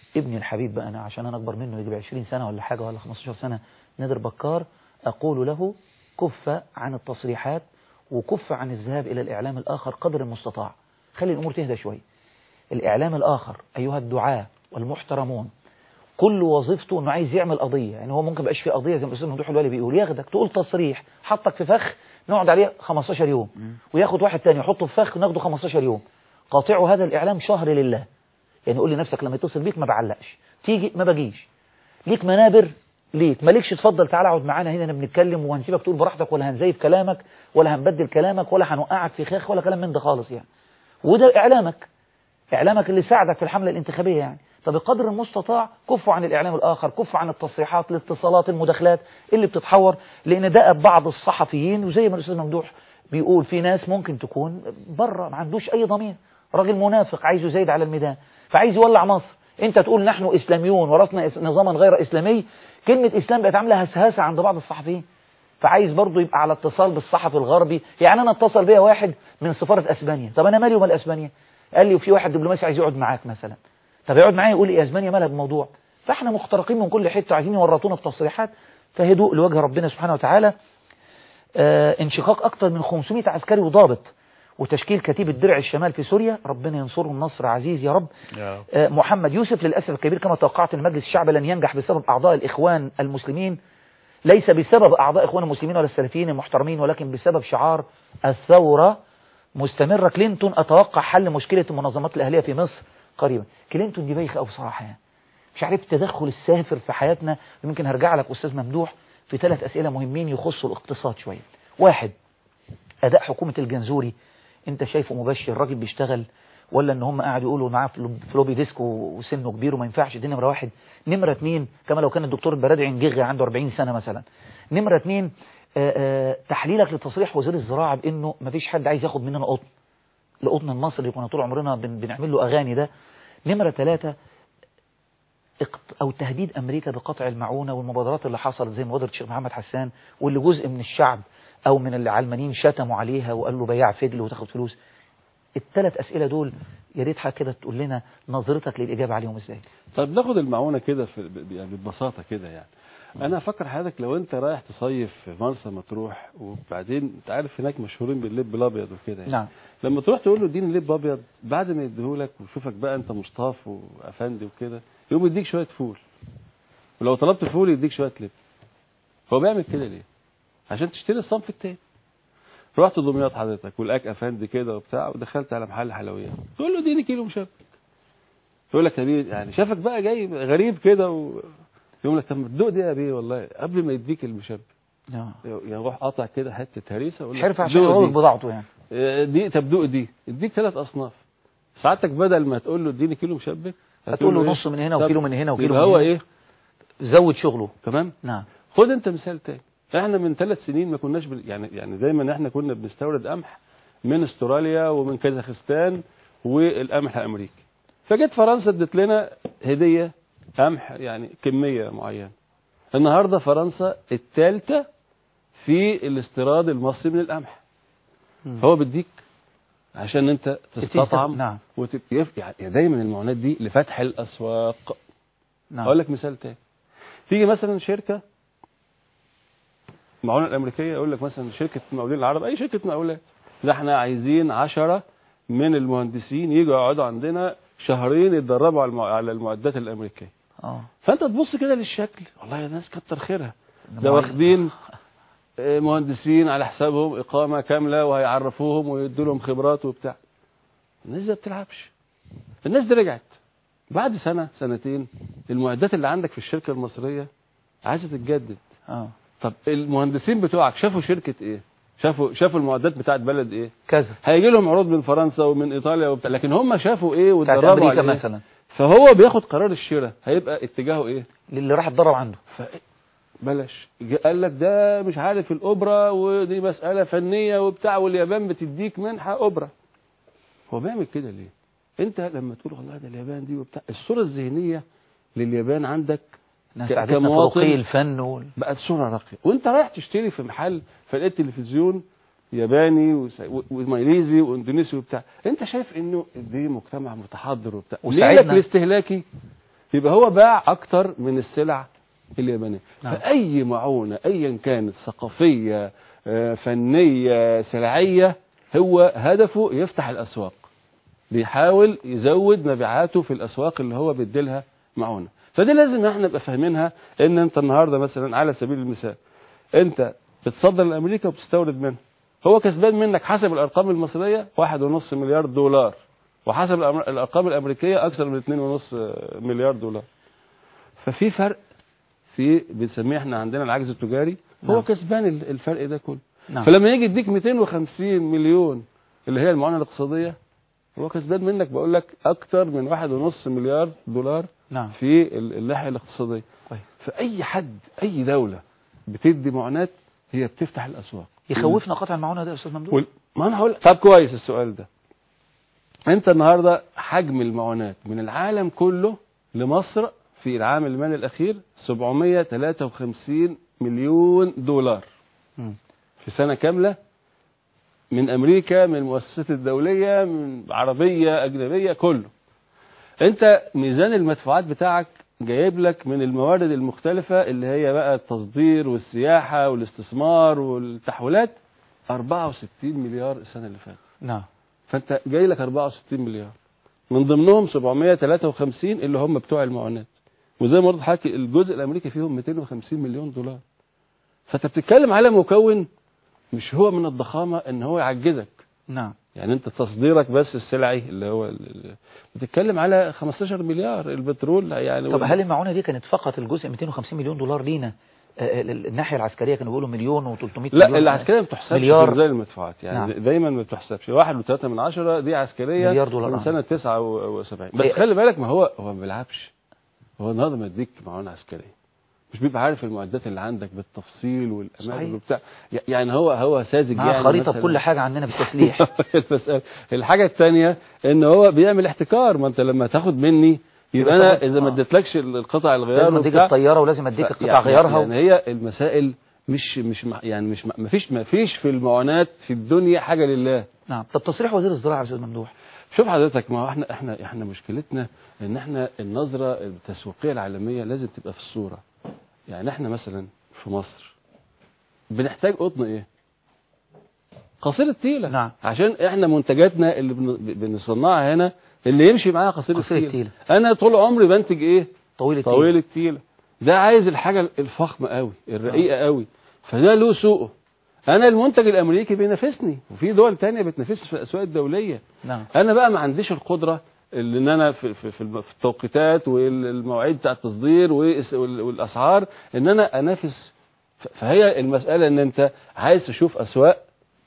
ابني الحبيب بقى أنا عشان أنا أكبر منه يجي 20 سنة ولا حاجة ولا 15 سنة نادر بكار أقول له كف عن التصريحات وكف عن الذهاب إلى الإعلام الآخر قدر المستطاع خلي الأمور تهدى شوي الإعلام الآخر أيها الدعاة والمحترمون كل وظيفته انه عايز يعمل قضيه يعني هو ممكن بقاش في قضيه زي ما الاستاذ ممدوح الوالي بيقول ياخدك تقول تصريح حطك في فخ نقعد عليه 15 يوم وياخد واحد تاني يحطه في فخ وناخده 15 يوم قاطعوا هذا الاعلام شهر لله يعني قول لنفسك لما يتصل بيك ما بعلقش تيجي ما بجيش ليك منابر ليك مالكش تفضل تعالى اقعد معانا هنا بنتكلم وهنسيبك تقول براحتك ولا هنزيف كلامك ولا هنبدل كلامك ولا هنوقعك في خاخ ولا كلام من ده خالص يعني وده اعلامك اعلامك اللي ساعدك في الحمله الانتخابيه يعني فبقدر المستطاع كفوا عن الإعلام الآخر كفوا عن التصريحات الاتصالات المداخلات اللي بتتحور لأن ده بعض الصحفيين وزي ما الأستاذ ممدوح بيقول في ناس ممكن تكون بره ما عندوش أي ضمير راجل منافق عايز يزايد على الميدان فعايز يولع مصر انت تقول نحن اسلاميون ورثنا نظاما غير اسلامي كلمة اسلام بقت عاملة هسهسة عند بعض الصحفيين فعايز برضه يبقى على اتصال بالصحفي الغربي يعني انا اتصل بيا واحد من سفارة اسبانيا طب انا مالي ومال اسبانيا قال لي وفي واحد دبلوماسي عايز يقعد معاك مثلا طب يقعد معايا يقول لي اسبانيا مالها بالموضوع فاحنا مخترقين من كل حته عايزين يورطونا في تصريحات فهدوء لوجه ربنا سبحانه وتعالى آه انشقاق اكثر من 500 عسكري وضابط وتشكيل كتيبة درع الشمال في سوريا ربنا ينصرهم نصر عزيز يا رب يا رب. آه محمد يوسف للأسف الكبير كما توقعت المجلس الشعب لن ينجح بسبب أعضاء الإخوان المسلمين ليس بسبب أعضاء إخوان المسلمين ولا السلفيين المحترمين ولكن بسبب شعار الثورة مستمرة كلينتون أتوقع حل مشكلة المنظمات الأهلية في مصر قريبا كلينتون دي بايخة أو بصراحة يعني مش عارف التدخل السافر في حياتنا يمكن هرجع لك أستاذ ممدوح في ثلاث أسئلة مهمين يخصوا الاقتصاد شوية واحد أداء حكومة الجنزوري أنت شايفه مبشر الراجل بيشتغل ولا ان هم قاعدوا يقولوا معاه فلوبي ديسك وسنه كبير وما ينفعش دي نمره واحد نمره اثنين كما لو كان الدكتور البرادعي نجيغي عنده 40 سنه مثلا نمره اثنين آآ آآ تحليلك لتصريح وزير الزراعه بانه ما فيش حد عايز ياخد مننا قطن القطن المصري اللي كنا طول عمرنا بن بنعمل له اغاني ده نمره ثلاثه او تهديد امريكا بقطع المعونه والمبادرات اللي حصلت زي مبادره الشيخ محمد حسان واللي جزء من الشعب او من العلمانيين شتموا عليها وقالوا بياع فجل وتاخد فلوس الثلاث أسئلة دول يا ريت حضرتك كده تقول لنا نظرتك للإجابة عليهم إزاي طيب ناخد المعونة كده في يعني ببساطة كده يعني أنا أفكر حضرتك لو أنت رايح تصيف في مرسى مطروح وبعدين أنت عارف هناك مشهورين باللب الأبيض وكده يعني نعم لما تروح تقول له اديني لب أبيض بعد ما يديهولك ويشوفك بقى أنت مصطاف وأفندي وكده يقوم يديك شوية فول ولو طلبت فول يديك شوية لب هو بيعمل كده ليه؟ عشان تشتري الصنف التاني رحت دمياط حضرتك ولقاك افندي كده وبتاع ودخلت على محل حلويات تقول له اديني كيلو مشبك يقول لك يا بيه يعني شافك بقى جاي غريب كده و... يقول لك طب ما تدوق دي يا بيه والله قبل ما يديك المشبك نعم يروح قاطع كده حته هريسه ويقول لك حرف عشان دوق يقول دي. بضاعته يعني آه، دي طب دوق دي اديك ثلاث اصناف ساعتك بدل ما تقول له اديني كيلو مشبك هتقول له إيه؟ نص من هنا طب وكيلو من هنا وكيلو يبقى من هو هنا. ايه زود شغله تمام نعم خد انت مثال تاني احنا من ثلاث سنين ما كناش بن... يعني يعني دايما احنا كنا بنستورد قمح من استراليا ومن كازاخستان والقمح الامريكي فجت فرنسا ادت لنا هديه قمح يعني كميه معينه النهارده فرنسا الثالثه في الاستيراد المصري من القمح مم. هو بيديك عشان انت تستطعم نعم وتت... يعني دايما المعونات دي لفتح الاسواق نعم اقول لك مثال تاني تيجي مثلا شركه المعونه الامريكيه يقول لك مثلا شركه مقاولين العرب اي شركه مقاولات ده احنا عايزين عشرة من المهندسين يجوا يقعدوا عندنا شهرين يتدربوا على المع- على المعدات الامريكيه اه فانت تبص كده للشكل والله يا ناس كتر خيرها ده معين. واخدين آه، مهندسين على حسابهم اقامه كامله وهيعرفوهم ويدوا لهم خبرات وبتاع الناس دي ما بتلعبش الناس دي رجعت بعد سنه سنتين المعدات اللي عندك في الشركه المصريه عايزه تتجدد اه طب المهندسين بتوعك شافوا شركه ايه شافوا شافوا المعدات بتاعت بلد ايه كذا هيجي لهم عروض من فرنسا ومن ايطاليا وبتاع لكن هم شافوا ايه بتاعت واتدربوا امريكا على إيه؟ مثلا فهو بياخد قرار الشراء هيبقى اتجاهه ايه للي راح اتدرب عنده ف... بلاش جه قال لك ده مش عارف الاوبرا ودي مساله فنيه وبتاع واليابان بتديك منحه اوبرا هو بيعمل كده ليه انت لما تقول والله ده اليابان دي وبتاع الصوره الذهنيه لليابان عندك ناس ك- ساعدتنا في كمواطن رقي الفن وال... بقت صوره راقيه وانت رايح تشتري في محل فلقيت تلفزيون ياباني وس- و- وماليزي واندونيسي وبتاع انت شايف انه دي مجتمع متحضر وبتاع وساعدنا. ميلك الاستهلاكي يبقى هو باع اكتر من السلع اليابانيه نعم. فاي معونه ايا كانت ثقافيه آه، فنيه سلعيه هو هدفه يفتح الاسواق بيحاول يزود مبيعاته في الاسواق اللي هو بيديلها معونه فدي لازم احنا نبقى فاهمينها ان انت النهارده مثلا على سبيل المثال انت بتصدر لامريكا وبتستورد منها هو كسبان منك حسب الارقام المصريه واحد ونص مليار دولار وحسب الأمر- الارقام الامريكيه اكثر من اتنين ونص مليار دولار ففي فرق في بنسميه احنا عندنا العجز التجاري هو نعم. كسبان ال- الفرق ده كله نعم فلما يجي يديك 250 مليون اللي هي المعونه الاقتصاديه هو كسبان منك بقول لك اكتر من واحد ونص مليار دولار نعم في ال- الناحيه الاقتصاديه طيب. فاي حد اي دوله بتدي معونات هي بتفتح الاسواق يخوفنا قطع المعونه ده يا استاذ ممدوح وال... ما انا هقول طب كويس السؤال ده انت النهارده حجم المعونات من العالم كله لمصر في العام المالي الاخير 753 مليون دولار مم. في سنه كامله من امريكا من المؤسسات الدوليه من عربيه اجنبيه كله انت ميزان المدفوعات بتاعك جايب لك من الموارد المختلفه اللي هي بقى التصدير والسياحه والاستثمار والتحويلات 64 مليار السنه اللي فاتت نعم فانت جاي لك 64 مليار من ضمنهم 753 اللي هم بتوع المعونات وزي ما قلت لحضرتك الجزء الامريكي فيهم 250 مليون دولار فانت بتتكلم على مكون مش هو من الضخامه ان هو يعجزك نعم يعني انت تصديرك بس السلعي اللي هو ال- ال- بتتكلم على 15 مليار البترول يعني طب هل المعونه دي كانت فقط الجزء 250 مليون دولار لينا آه، ال- ال- الناحيه العسكريه كانوا بيقولوا مليون و300 مليون لا العسكريه ما بتحسبش مليار. في زي المدفوعات يعني نعم. دايما ما بتحسبش واحد وثلاثة من عشرة دي عسكريه مليار دولار، من آه. سنه 79 بس هي- خلي بالك ما هو هو ما بيلعبش هو النهارده ما يديك معونه عسكريه مش بيبقى عارف المعدات اللي عندك بالتفصيل والاماكن صحيح. وبتاع يعني هو هو ساذج مع يعني خريطه مثلاً. بكل حاجه عندنا بالتسليح المسألة الحاجة الثانية ان هو بيعمل احتكار ما انت لما تاخد مني يبقى يبقى انا تاخد- اذا ما آه. اديتلكش القطع الغيار لازم اديك وبتاع، الطياره ولازم اديك ف- قطع يعني- غيارها يعني هي المسائل مش مش مع- يعني مش مع- ما فيش ما فيش في المعونات في الدنيا حاجة لله نعم طب تصريح وزير الزراعه يا استاذ ممدوح شوف حضرتك ما هو احنا احنا احنا مشكلتنا ان احنا النظرة التسويقية العالمية لازم تبقى في الصورة يعني احنا مثلا في مصر بنحتاج قطن ايه قصير التيلة نعم. عشان احنا منتجاتنا اللي بن- بنصنعها هنا اللي يمشي معاها قصير, قصير التيلة. التيلة. انا طول عمري بنتج ايه طويل التيل. طويل التيلة ده عايز الحاجة الفخمة قوي الرقيقة قوي فده له سوقه انا المنتج الامريكي بينافسني وفي دول تانية بتنافسني في الاسواق الدولية نعم انا بقى ما عنديش القدره اللي ان انا في في في الم- في التوقيتات والمواعيد بتاع التصدير والس- وال- والاسعار ان انا انافس ف- فهي المساله ان انت عايز تشوف اسواق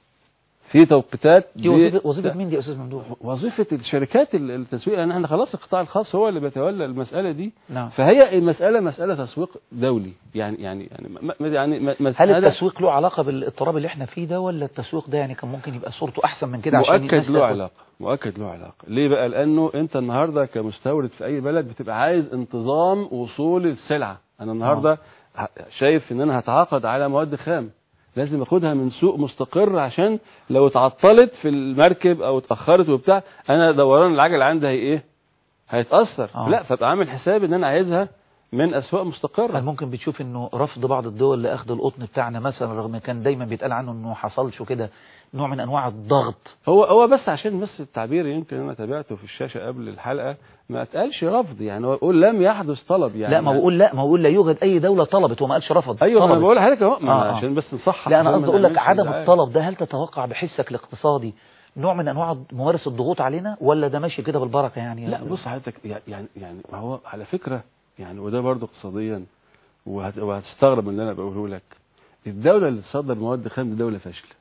في توقيتات دي ب- وظيفه وظيفه مين دي يا استاذ ممدوح وظيفه الشركات ال- التسويق يعني احنا خلاص القطاع الخاص هو اللي بيتولى المساله دي نعم فهي المساله مساله تسويق دولي يعني يعني يعني ما- ما- يعني ما- ما- هل هذا التسويق له علاقه بالاضطراب اللي احنا فيه ده ولا التسويق ده يعني كان ممكن يبقى صورته احسن من كده عشان مؤكد الناس له تاخد- علاقه مؤكد له علاقه ليه بقى لانه انت النهارده كمستورد في اي بلد بتبقى عايز انتظام وصول السلعه انا النهارده ه- شايف ان انا هتعاقد على مواد خام لازم اخدها من سوق مستقر عشان لو اتعطلت في المركب او اتاخرت وبتاع انا دوران العجل عندي هي ايه هيتاثر آه. لا فابقى عامل حساب ان انا عايزها من اسواق مستقره هل ممكن بتشوف انه رفض بعض الدول لاخذ القطن بتاعنا مثلا رغم كان دايما بيتقال عنه انه حصلش وكده نوع من انواع الضغط هو هو بس عشان بس التعبير يمكن انا تابعته في الشاشه قبل الحلقه ما اتقالش رفض يعني هو يقول لم يحدث طلب يعني لا ما بقول لا ما بقول لا يوجد اي دوله طلبت وما قالش رفض ايوه انا طلبت. بقول لحضرتك اهو ما آه، أنا آه. عشان بس نصحح لا انا عشان قصدي ما اقول لك نعملش عدم دعاية. الطلب ده هل تتوقع بحسك الاقتصادي نوع من انواع ممارس الضغوط علينا ولا ده ماشي كده بالبركه يعني لا بص حضرتك يعني يعني ما هو على فكره يعني وده برضه اقتصاديا وهت- وهتستغرب من اللي انا بقوله لك الدوله اللي تصدر مواد خام دي دوله فاشله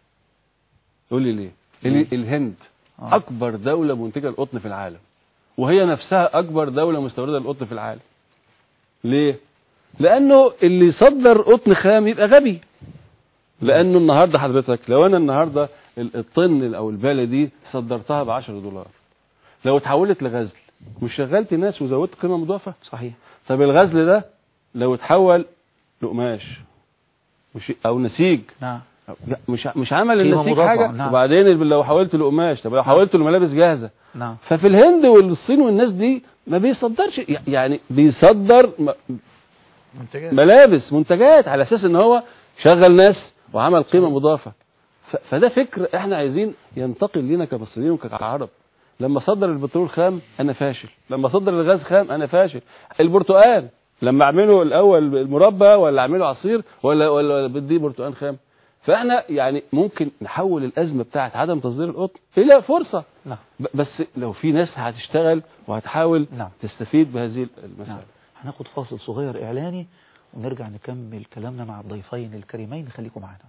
قول لي ليه؟ ال- الهند آه. اكبر دوله منتجه للقطن في العالم وهي نفسها اكبر دوله مستورده للقطن في العالم ليه؟ لانه اللي يصدر قطن خام يبقى غبي لانه النهارده حضرتك لو انا النهارده ال- الطن او الباله دي صدرتها ب 10 دولار لو اتحولت لغزل مش شغلت ناس وزودت قيمه مضافه صحيح طب الغزل ده لو اتحول لقماش مش او نسيج نعم أو- لا مش ع- مش عمل قيمة النسيج مضافة، حاجه نعم. وبعدين لو حولته لقماش طب لو حولته لملابس جاهزه نعم ففي الهند والصين والناس دي ما بيصدرش يعني بيصدر م- منتجات ملابس منتجات على اساس ان هو شغل ناس وعمل قيمه مضافه ف- فده فكر احنا عايزين ينتقل لنا كمصريين وكعرب لما صدر البترول خام انا فاشل لما صدر الغاز خام انا فاشل البرتقال لما اعمله الاول المربى ولا اعمله عصير ولا ولا ولا بدي برتقال خام فاحنا يعني ممكن نحول الازمه بتاعت عدم تصدير القطن الى فرصه نعم ب- بس لو في ناس هتشتغل وهتحاول نعم. تستفيد بهذه المساله نعم هناخد فاصل صغير إعلاني ونرجع نكمل كلامنا مع الضيفين الكريمين خليكم معنا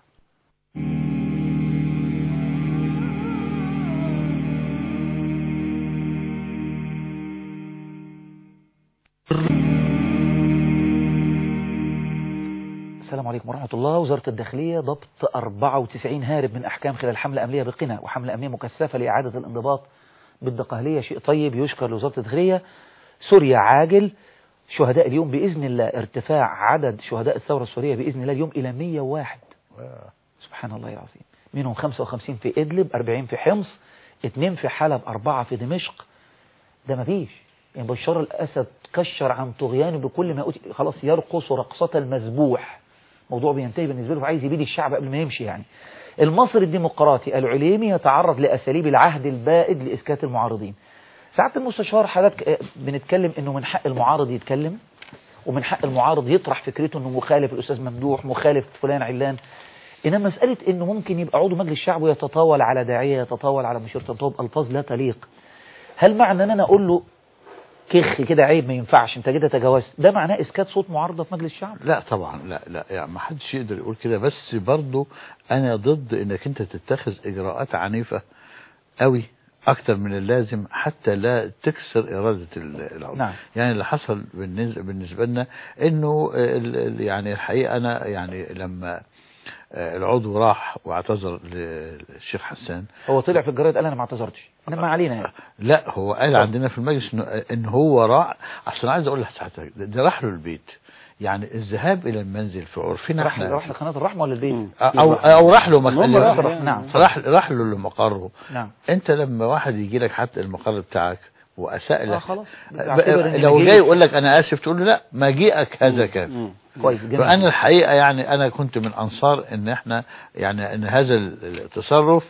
السلام عليكم ورحمة الله وزارة الداخلية ضبط 94 هارب من أحكام خلال حملة أمنية بقنا وحملة أمنية مكثفة لإعادة الانضباط بالدقهلية شيء طيب يشكر لوزارة الداخلية سوريا عاجل شهداء اليوم بإذن الله ارتفاع عدد شهداء الثورة السورية بإذن الله اليوم إلى 101 سبحان الله العظيم منهم 55 في إدلب 40 في حمص 2 في حلب 4 في دمشق ده مفيش يعني بشار الأسد كشر عن طغيانه بكل ما أوتي خلاص يرقص رقصة المذبوح موضوع بينتهي بالنسبة له عايز يبيد الشعب قبل ما يمشي يعني المصري الديمقراطي العليمي يتعرض لأساليب العهد البائد لإسكات المعارضين ساعات المستشار حضرتك آه، بنتكلم انه من حق المعارض يتكلم ومن حق المعارض يطرح فكرته انه مخالف الاستاذ ممدوح مخالف فلان علان انما مساله انه ممكن يبقى عضو مجلس الشعب ويتطاول على داعيه يتطاول على مشير تنطوب الفاظ لا تليق هل معنى ان انا اقول له كخ كده عيب ما ينفعش انت كده تجاوزت ده معناه اسكات صوت معارضه في مجلس الشعب لا طبعا لا لا يعني ما حدش يقدر يقول كده بس برضو انا ضد انك انت تتخذ اجراءات عنيفة قوي اكتر من اللازم حتى لا تكسر اراده ال- العضو نعم. يعني اللي حصل بالنز- بالنسبه لنا انه ال- ال- يعني الحقيقه انا يعني لما آه، العضو راح واعتذر للشيخ حسان هو طلع في الجرايد قال انا ما اعتذرتش انما ما علينا يعني لا هو قال عندنا في المجلس انه ان هو راح اصل أنا عايز اقول لحضرتك ده- ده راح له البيت يعني الذهاب الى المنزل في عرفنا راح احنا راح لقناه الرحمه ولا البيت او او راح له مكان المهم راح راح، يعني. نعم. راح راح له لمقره نعم انت لما واحد يجي لك حتى المقر بتاعك واساء اه لك خلاص ب- بتعتبر إن لو مجيء- جاي يقول لك انا اسف تقول له لا مجيئك هذا كافي مم. كويس جميل فانا الحقيقه يعني انا كنت من انصار ان احنا يعني ان هذا التصرف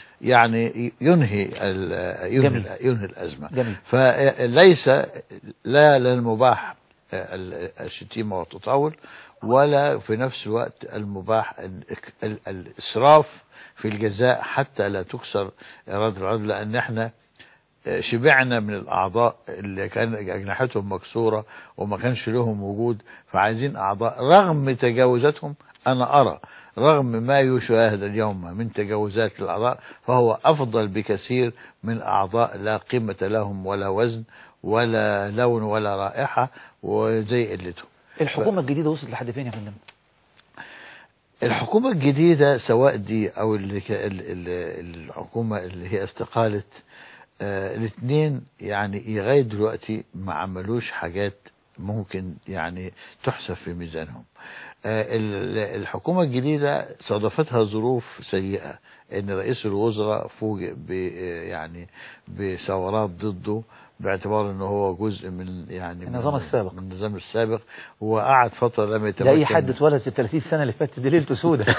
يعني ينهي ال- ينهي, جميل. ينهي الازمه جميل فليس لا للمباح ال- الشتيمه والتطاول ولا في نفس الوقت المباح ال- ال- الاسراف في الجزاء حتى لا تكسر اراده العضو لان احنا شبعنا من الاعضاء اللي كان اجنحتهم مكسوره وما كانش لهم وجود فعايزين اعضاء رغم تجاوزاتهم انا ارى رغم ما يشاهد اليوم من تجاوزات الاعضاء فهو افضل بكثير من اعضاء لا قيمه لهم ولا وزن ولا لون ولا رائحه وزي قلتهم الحكومه الجديده وصلت لحد فين يا فندم الحكومة الجديدة سواء دي أو اللي ك... ال- ال- الحكومة اللي هي استقالت آه الاثنين يعني لغاية دلوقتي ما عملوش حاجات ممكن يعني تحسب في ميزانهم آه ال- الحكومة الجديدة صادفتها ظروف سيئة ان رئيس الوزراء فوجئ ب يعني بثورات ضده باعتبار انه هو جزء من يعني من- النظام السابق. من النظام السابق وقعد فترة لم يتمكن ده اي حد اتولد في ال 30 سنه اللي فاتت دي ليلته سودة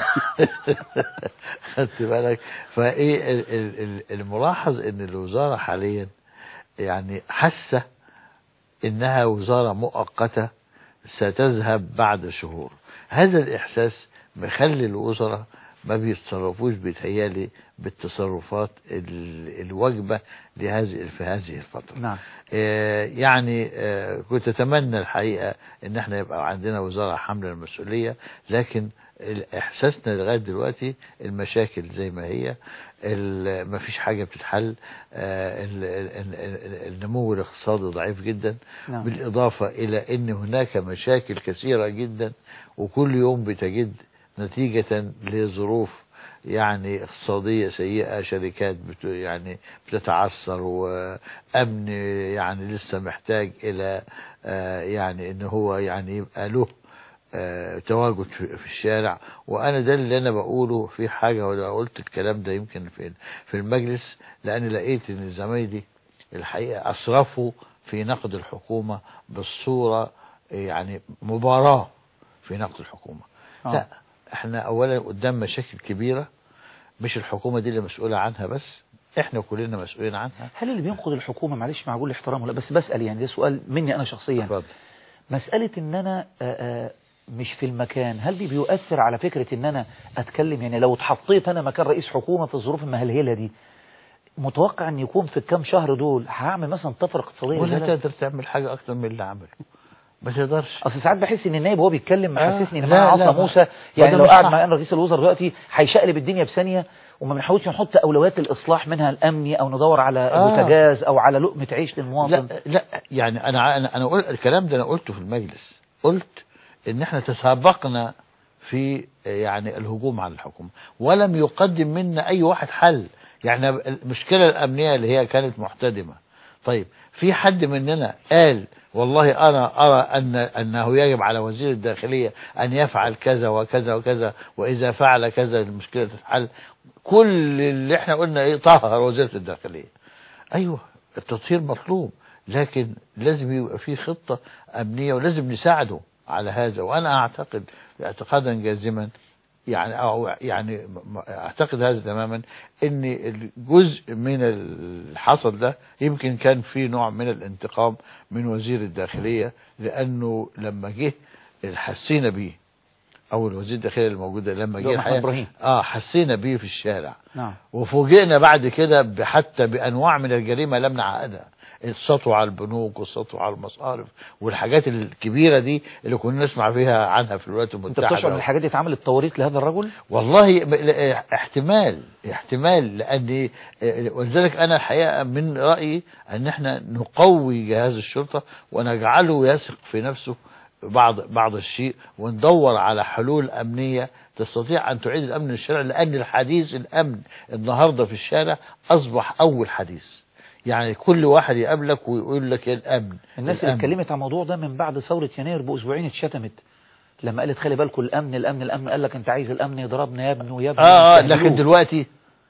خدت بالك فايه ال- ال- ال- الملاحظ ان الوزاره حاليا يعني حاسه انها وزاره مؤقته ستذهب بعد شهور هذا الاحساس مخلي الوزراء ما بيتصرفوش بيتهيالي بالتصرفات ال- الواجبه لهذه في هذه الفتره نعم آه، يعني آه، كنت اتمنى الحقيقه ان احنا يبقى عندنا وزاره حامله المسؤوليه لكن ال- احساسنا لغايه دلوقتي المشاكل زي ما هي ال- ما فيش حاجه بتتحل آه، ال- ال- ال- النمو الاقتصادي ضعيف جدا نعم. بالاضافه الى ان هناك مشاكل كثيره جدا وكل يوم بتجد نتيجه لظروف يعني اقتصادية سيئة شركات بت يعني بتتعثر وأمن يعني لسه محتاج إلى آه، يعني إن هو يعني يبقى له آه، تواجد في في الشارع وأنا ده اللي أنا بقوله في حاجة ولا قلت الكلام ده يمكن في في المجلس لأن لقيت إن زمايلي الحقيقة أسرفوا في نقد الحكومة بالصورة يعني مباراة في نقد الحكومة آه. لا احنا اولا قدام مشاكل كبيرة مش الحكومة دي اللي مسؤولة عنها بس احنا كلنا مسؤولين عنها هل اللي بينقد الحكومة معلش مع كل احترام ولا بس بسأل يعني ده سؤال مني أنا شخصيا اتفضل. مسألة ان انا آه، آه، مش في المكان هل دي بيؤثر على فكرة ان انا اتكلم يعني لو اتحطيت انا مكان رئيس حكومة في الظروف المهلهلة دي متوقع ان يكون في الكام شهر دول هعمل مثلا طفرة اقتصادية ولا للبلد؟ تقدر تعمل حاجة اكتر من اللي عمله ما تقدرش اصل ساعات بحس ان النائب وهو بيتكلم آه، محسسني ان لا، معاه لا، عصا ما- موسى ما يعني ده لو مش قاعد صح. معانا رئيس الوزراء دلوقتي هيشقلب الدنيا في ثانيه وما بنحاولش نحط اولويات الاصلاح منها الامني او ندور على آه. بوتاجاز او على لقمه عيش للمواطن لا لا يعني انا ع- انا انا قلت الكلام ده انا قلته في المجلس قلت ان احنا تسابقنا في يعني الهجوم على الحكومه ولم يقدم منا اي واحد حل يعني المشكله الامنيه اللي هي كانت محتدمه طيب في حد مننا قال والله انا ارى ان انه يجب على وزير الداخليه ان يفعل كذا وكذا وكذا واذا فعل كذا المشكله تتحل كل اللي احنا قلنا ايه طهر وزيره الداخليه ايوه التطهير مطلوب لكن لازم يبقى في خطة أمنية ولازم نساعده على هذا وأنا أعتقد اعتقادا جازما يعني أو يعني م- أعتقد هذا تماما إن الجزء من اللي حصل ده يمكن كان في نوع من الانتقام من وزير الداخلية لأنه لما جه حسينا بيه أو الوزير الداخلية الموجودة لما اللي هو جه محمد الحقيقة- إبراهيم. اه حسينا بيه في الشارع نعم وفوجئنا بعد كده ب- حتى بانواع من الجريمه لم نعقدها السطو على البنوك والسطو على المصارف والحاجات الكبيره دي اللي كنا نسمع فيها عنها في الولايات انت المتحده بتشعر ان الحاجات دي اتعملت توريط لهذا الرجل والله ب- لا- احتمال احتمال لان ولذلك انا الحقيقه من رايي ان احنا نقوي جهاز الشرطه ونجعله يثق في نفسه بعض بعض الشيء وندور على حلول امنيه تستطيع ان تعيد الامن للشارع لان الحديث الامن النهارده في الشارع اصبح اول حديث يعني كل واحد يقابلك ويقول لك الامن الناس اللي الأمن. اتكلمت عن الموضوع ده من بعد ثورة يناير بأسبوعين اتشتمت لما قالت خلي بالكم الأمن الأمن الأمن قال لك أنت عايز الأمن يضربنا يا ابني ويا ابني اه اه ويستهلوك. لكن دلوقتي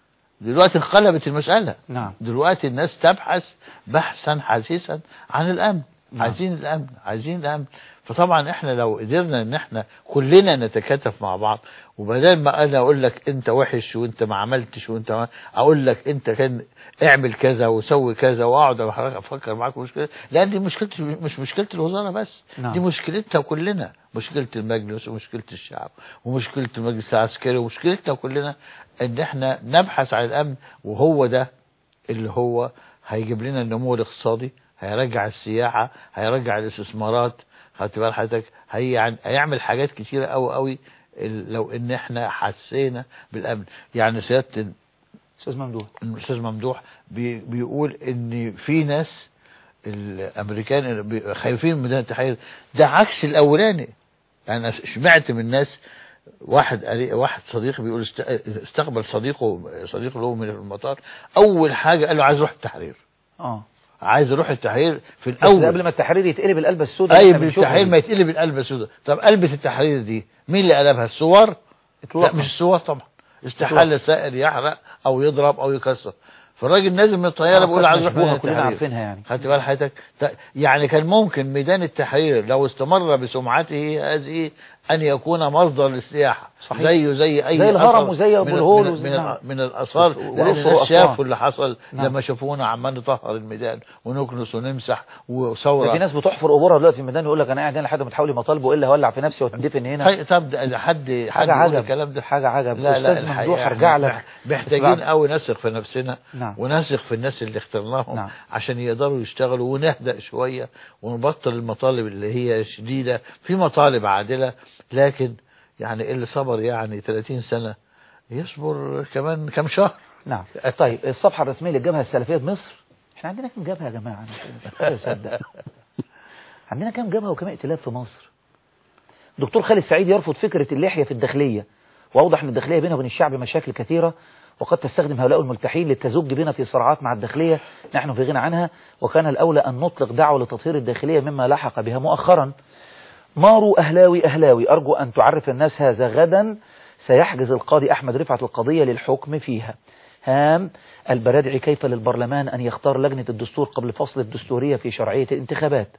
دلوقتي انقلبت المساله نعم دلوقتي الناس تبحث بحثا حثيثا عن الامن نعم. عايزين الامن عايزين الامن فطبعا احنا لو قدرنا ان احنا كلنا نتكاتف مع بعض وبدل ما انا اقول لك انت وحش وانت ما عملتش وانت ما اقول لك انت كان اعمل كذا وسوي كذا واقعد افكر معاك في مشكله لان دي مشكلتي مش مشكله الوزاره بس نعم. دي مشكلتنا كلنا مشكله المجلس ومشكله الشعب ومشكله المجلس العسكري ومشكلتنا كلنا ان احنا نبحث عن الامن وهو ده اللي هو هيجيب لنا النمو الاقتصادي هيرجع السياحة هيرجع الاستثمارات خدت بال حضرتك هي هيعمل حاجات كتيرة قوي قوي ال- لو ان احنا حسينا بالامن يعني سيادة أستاذ ممدوح الاستاذ ممدوح بي بيقول ان في ناس الامريكان اللي بي- خايفين من ميدان التحرير ده عكس الاولاني يعني أنا سمعت من ناس واحد قري- واحد صديقي بيقول است- استقبل صديقه صديقه له من المطار اول حاجه قال له عايز اروح التحرير اه عايز اروح التحرير في بس الاول قبل ما التحرير يتقلب القلبة السوداء اي اللي احنا بنشوفها التحرير دي. ما يتقلب القلبه السوداء طب قلبة التحرير دي مين اللي قلبها الثوار لا إطلاقاً. مش الثوار طبعا استحال السائر يحرق او يضرب او يكسر فالراجل نازل من الطياره آه، بيقول كانت عايز اروح مشبوهة، ميدان كلنا التحرير عارفينها يعني. خدت بال حضرتك ت- يعني كان ممكن ميدان التحرير لو استمر بسمعته هذه ان يكون مصدر للسياحه صحيح. زيه زي اي زي الهرم أثر وزي أبو من- الهول من, وزي- من, نعم. من الاثار والأقصر لان الناس وأسوان. شافوا اللي حصل نعم. لما شافونا عمال نطهر الميدان ونكنس ونمسح ده وثوره في ناس بتحفر قبورها دلوقتي في الميدان يقول لك انا قاعد هنا لحد ما تحاولي مطالب والا هولع في نفسي واتدفن هنا طيب طب ده حد حد حاجه يقول عجب الكلام ده حاجه عجب لا لا استاذ الحقيقة ممدوح إحنا ارجع لك مح- محتاجين بعد- قوي نثق في نفسنا نعم. ونثق في الناس اللي اخترناهم نعم. عشان يقدروا يشتغلوا ونهدأ شوية ونبطل المطالب اللي هي شديدة في مطالب عادلة لكن يعني اللي صبر يعني 30 سنة يصبر كمان كم شهر نعم طيب الصفحه الرسميه للجبهه السلفيه بمصر احنا عندنا كام جبهه يا جماعه انا مش قادر اصدق عندنا كام جبهه وكام ائتلاف في مصر دكتور خالد سعيد يرفض فكره اللحيه في الداخليه واوضح ان الداخليه بينها وبين الشعب مشاكل كثيره وقد تستخدم هؤلاء الملتحين للتزج بنا في صراعات مع الداخليه نحن في غنى عنها وكان الاولى ان نطلق دعوه لتطهير الداخليه مما لحق بها مؤخرا مارو أهلاوي أهلاوي أرجو أن تعرف الناس هذا غدا سيحجز القاضي أحمد رفعت القضية للحكم فيها هام البرادعي كيف للبرلمان أن يختار لجنة الدستور قبل فصل الدستورية في شرعية الانتخابات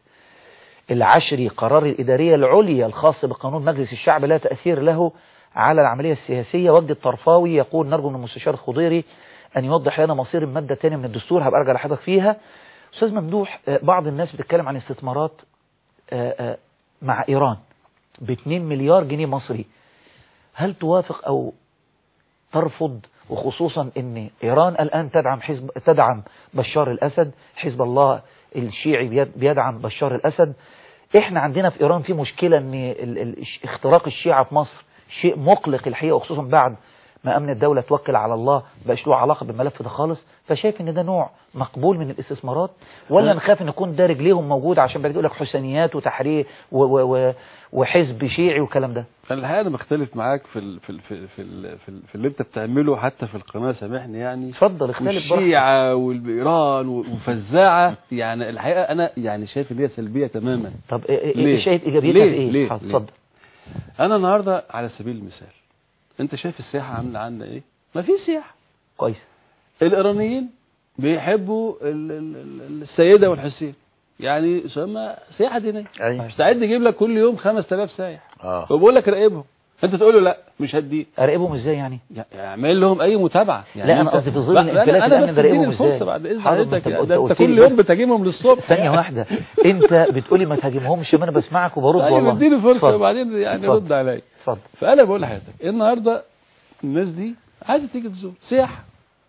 العشري قرار الإدارية العليا الخاص بقانون مجلس الشعب لا تأثير له على العملية السياسية وجد الطرفاوي يقول نرجو من المستشار الخضيري أن يوضح لنا مصير المادة الثانية من الدستور هبقى أرجع لحضرتك فيها أستاذ ممدوح آه، بعض الناس بتتكلم عن استثمارات آه، آه، مع إيران ب 2 مليار جنيه مصري هل توافق أو ترفض وخصوصا ان ايران الان تدعم حزب تدعم بشار الاسد حزب الله الشيعي بيد- بيدعم بشار الاسد احنا عندنا في ايران في مشكلة ان ال- ال- الش- اختراق الشيعة في مصر شيء مقلق الحقيقة وخصوصا بعد ما امن الدولة توكل على الله بقاش له علاقة بالملف ده خالص فشايف ان ده نوع مقبول من الاستثمارات ولا أنا- نخاف ان يكون ده رجليهم موجود عشان بعد يقول لك حسينيات وتحرير و- و- و- وحزب شيعي والكلام ده انا الحقيقه انا بختلف معاك في ال في ال في ال في, ال في, ال في اللي انت بتعمله حتى في القناه سامحني يعني اتفضل اختلف براحتك والشيعة والإيران وفزاعة يعني الحقيقة أنا يعني شايف إن هي سلبية تماما طب إيه- إيه- ليه؟ شايف ايجابيتها ليه؟ في ايه ليه؟ حاضر، ليه؟ اتفضل أنا النهاردة على سبيل المثال أنت شايف السياحة عاملة عندنا إيه؟ ما في سياحة كويس الإيرانيين بيحبوا ال- ال- ال- السيدة والحسين يعني يسمى سياحة دينية أيوة. مستعد يجيب لك كل يوم 5000 سايح اه وبقول لك راقبهم أنت تقول له لا مش هديه اراقبهم ازاي يعني اعمل لهم اي متابعه لا، أنا أنت- قصدي في ظل لا، انفلات انا, أنا الأمن بس ده راقبهم اديني الفرصه إزاي؟ بعد اذن حاضر، ما حضرتك أنت ده قلت- انت قلت كل لي يوم بس. بتهاجمهم للصبح ثانية واحدة انت بتقولي ما تهاجمهمش ما انا بسمعك وبرد طيب والله اديني فرصه اتفضل. وبعدين يعني اتفضل. رد عليا اتفضل فانا بقول لحضرتك النهارده الناس دي عايزه تيجي تزور سياحه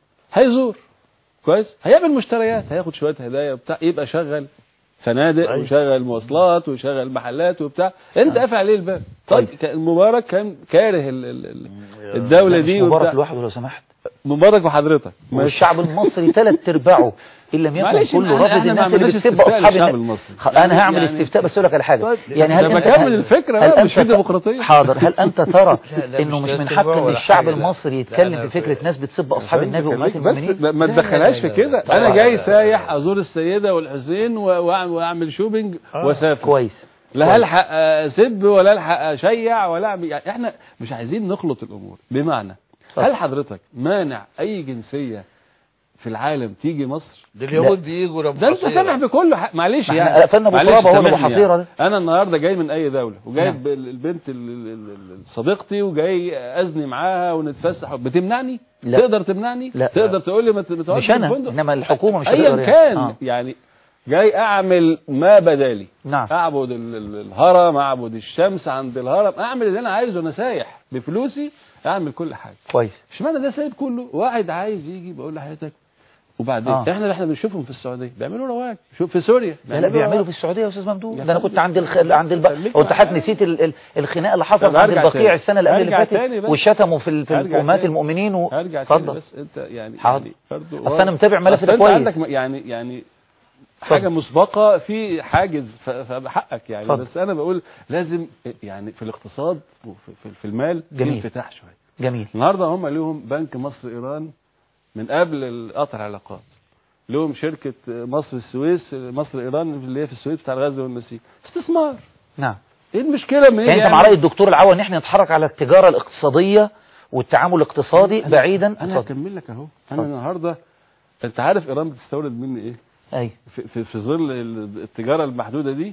هيزور كويس هيعمل مشتريات هياخد شويه هدايا وبتاع يبقى شغل فنادق أيوة. وشغل مواصلات وشغل محلات وبتاع انت آه. قافل عليه الباب طيب كويس. كان مبارك كان كاره ال- ال- ال- الدوله لا، مش دي مبارك وبتاع لوحده لو سمحت مبارك وحضرتك ماشي. والشعب المصري ثلاث ارباعه ان لم يكن معلش، كله إحنا- رافض إحنا ما الناس اللي عملناش بتسب استفتاء اصحاب للشعب الناس المصري. خ- انا يعني- هعمل يعني- استفتاء بس اقول لك على حاجه طيب، يعني هل ده انت بكمل هل- الفكرة هل بقى، مش أنت في ديمقراطية. حاضر هل انت ترى لا، لا، انه مش مش من تلات حق أرباع ان ولا الشعب حاجة، لا. المصري لا، يتكلم أنا في فكره في- ناس بتسب اصحاب النبي وامهات بس المؤمنين ما لا، لا، تدخلهاش لا، في لا، كده لا. انا طبعا جاي لا. سايح ازور السيده والحسين و- واعمل واعمل شوبينج آه. واسافر كويس لا الحق اسب ولا الحق اشيع ولا أعمل- يعني احنا مش عايزين نخلط الامور بمعنى اتفضل. هل حضرتك مانع اي جنسيه في العالم تيجي مصر ده اليهود بيجوا لابو ده انت حصيرة. سامح بكل حق معلش ما يعني احنا قفلنا أبو معلش ترابة هو اللي أبو سامحني حصيرة يعني. انا النهارده جاي من اي دوله وجايب نعم. ال- البنت ال- ال- ال- صديقتي وجاي ازني معاها ونتفسح بتمنعني لا. تقدر تمنعني لا. تقدر تقول لي ما ت- ما تقعدش مش في انا الفندق انما الحكومه مش ايا هتقدر يعني. كان آه. يعني جاي اعمل ما بدالي نعم اعبد ال- ال- الهرم اعبد الشمس عند الهرم اعمل اللي انا عايزه انا سايح بفلوسي اعمل كل حاجه كويس اشمعنى ده سايب كله واحد عايز يجي بقول لحضرتك وبعدين آه. آه. احنا احنا بنشوفهم في السعوديه بيعملوا رواج شوف في سوريا لا لا بيعملوا رواج. في السعوديه يا استاذ ممدوح يا ده انا فندم. كنت عند الخ... عند الب... خليك هو انت حضرتك معايا. نسيت ال... ال... الخناقه اللي حصلت طب عند هرجع البقيع تاني. السنه اللي قبل اللي هرجع فاتت تاني بس. وشتموا في ال... في هرجع امهات تاني. المؤمنين و... هرجع تاني اتفضل بس انت يعني حاضر. يعني برضو أصل أنا متابع ملف أصل ده انت كويس. عندك م- يعني يعني حاجه مسبقه في حاجز ف- فبحقك يعني اتفضل. بس انا بقول لازم يعني في الاقتصاد وفي في- في المال جميل. انفتاح شويه جميل النهارده هم لهم بنك مصر ايران من قبل قطع العلاقات لهم شركه مصر السويس مصر ايران اللي هي في السويس بتاع الغزه والنسيج استثمار نعم ايه المشكله من يعني انت مع راي الدكتور العوا ان احنا نتحرك على التجاره الاقتصاديه والتعامل الاقتصادي بعيدا انا اتفضل. هكمل لك اهو انا اتفضل. النهارده انت عارف ايران بتستورد مني ايه اي في, في, في ظل ال- التجاره المحدوده دي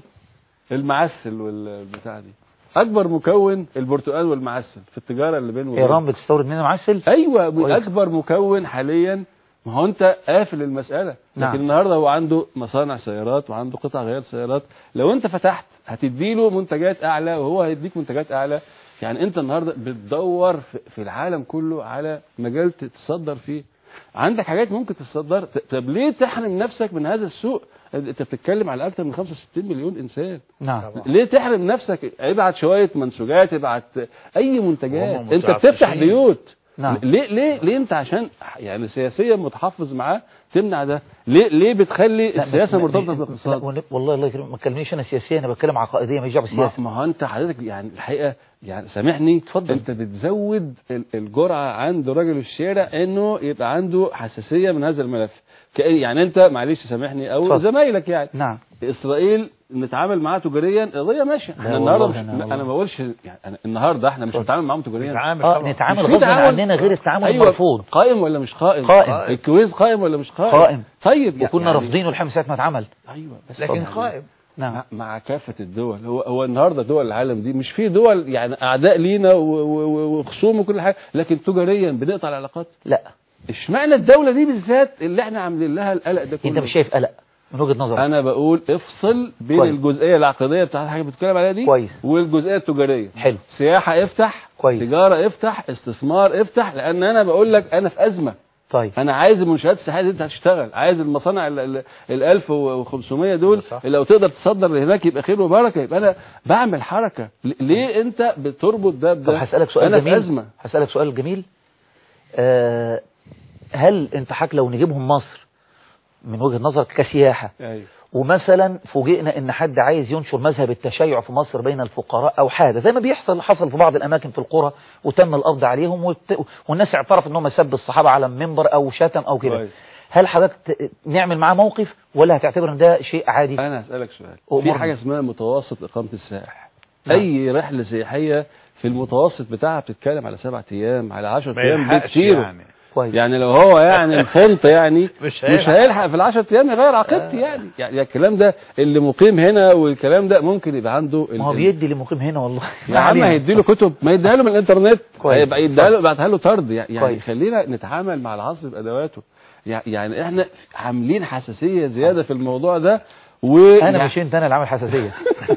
المعسل والبتاع دي اكبر مكون البرتقال والمعسل في التجاره اللي بين وبين. ايران بتستورد مننا معسل ايوه كويس. اكبر مكون حاليا ما هو انت قافل المساله نعم. لكن النهارده هو عنده مصانع سيارات وعنده قطع غيار سيارات لو انت فتحت هتديله منتجات اعلى وهو هيديك منتجات اعلى يعني انت النهارده بتدور في- في العالم كله على مجال تتصدر فيه عندك حاجات ممكن تتصدر ط- طب ليه تحرم نفسك من هذا السوق انت بتتكلم على اكثر من 65 مليون انسان نعم طبعا. ليه تحرم نفسك ابعت شويه منسوجات ابعت اي منتجات وهم انت بتفتح متعطشين. بيوت نعم. ليه ليه ليه انت عشان يعني سياسيا متحفظ معاه تمنع ده ليه ليه بتخلي لا، السياسه ما- مرتبطه ما- بالاقتصاد لا، والله الله يكرمك ما تكلمنيش انا سياسيا انا بتكلم عقائديا ماليش دعوه ما, بالسياسه ما هو انت حضرتك يعني الحقيقه يعني سامحني اتفضل. انت بتزود ال- الجرعه عند رجل الشارع انه يبقى عنده حساسيه من هذا الملف كأن- يعني انت معلش سامحني او اتفضل. زمايلك يعني نعم اسرائيل نتعامل معاها تجاريا قضيه ماشيه لا احنا النهارده والله مش أنا انا, والله. انا ما بقولش يعني أنا النهارده احنا مش اتفضل. هنتعامل معاهم تجاريا نتعامل اه طبعا. نتعامل مش في غصب تعامل. عننا غير التعامل أيوة، المرفوض قائم ولا مش قائم قائم. الكويز قائم ولا مش قائم قائم. طيب وكنا يعني- رافضينه الحين من ساعه ما اتعمل ايوه بس لكن يعني قائم نعم مع, مع كافة الدول هو هو النهارده دول العالم دي مش في دول يعني اعداء لينا و- و- و- وخصوم وكل حاجه لكن تجاريا بنقطع العلاقات لا اشمعنى الدوله دي بالذات اللي احنا عاملين لها القلق ده كله انت مش شايف قلق من وجهه نظرك انا بقول افصل بين كويس. الجزئيه العقديه بتاعت الحاجه اللي بتتكلم عليها دي كويس. والجزئيه التجاريه حلو سياحه افتح كويس. تجاره افتح استثمار افتح لان انا بقول لك انا في ازمه طيب انا عايز المنشآت السياحيه دي انت هتشتغل عايز المصانع ال- ال ال 1500 دول صح. لو تقدر تصدر لهناك يبقى خير وبركه يبقى انا بعمل حركه ل- ليه انت بتربط ده طب بده هسألك سؤال انا جميل في ازمه هسألك سؤال جميل آه هل انت حضرتك لو نجيبهم مصر من وجهة نظرك كسياحة ايوه ومثلا فوجئنا ان حد عايز ينشر مذهب التشيع في مصر بين الفقراء او حاجة زي ما بيحصل حصل في بعض الاماكن في القرى وتم القبض عليهم والت... والناس اعترف انهم سب الصحابة على المنبر او شتم او كده كويس. هل حضرتك ت- نعمل معاه موقف ولا هتعتبر ان ده شيء عادي انا هسالك سؤال أمرني. في حاجه اسمها متوسط اقامه السائح نعم. اي رحله سياحيه في المتوسط بتاعها بتتكلم على سبعة ايام على 10 ما ايام يلحقش بكتير يعني. يعني. كويس يعني لو هو يعني الفونت يعني مش مش هيلحق. هيلحق في العشر ايام يغير عقيدتي يعني يعني الكلام ده اللي مقيم هنا والكلام ده ممكن يبقى عنده ال- ما هو ال- بيدي لمقيم هنا والله يا عم هيدي له كتب ما يديها له من الانترنت كويس. هيبقى يديها له يبعتها له طرد يعني, يعني كويس. خلينا نتعامل مع العصر بادواته يع- يعني احنا عاملين حساسيه زياده في الموضوع ده و انا مش انت انا اللي عامل حساسية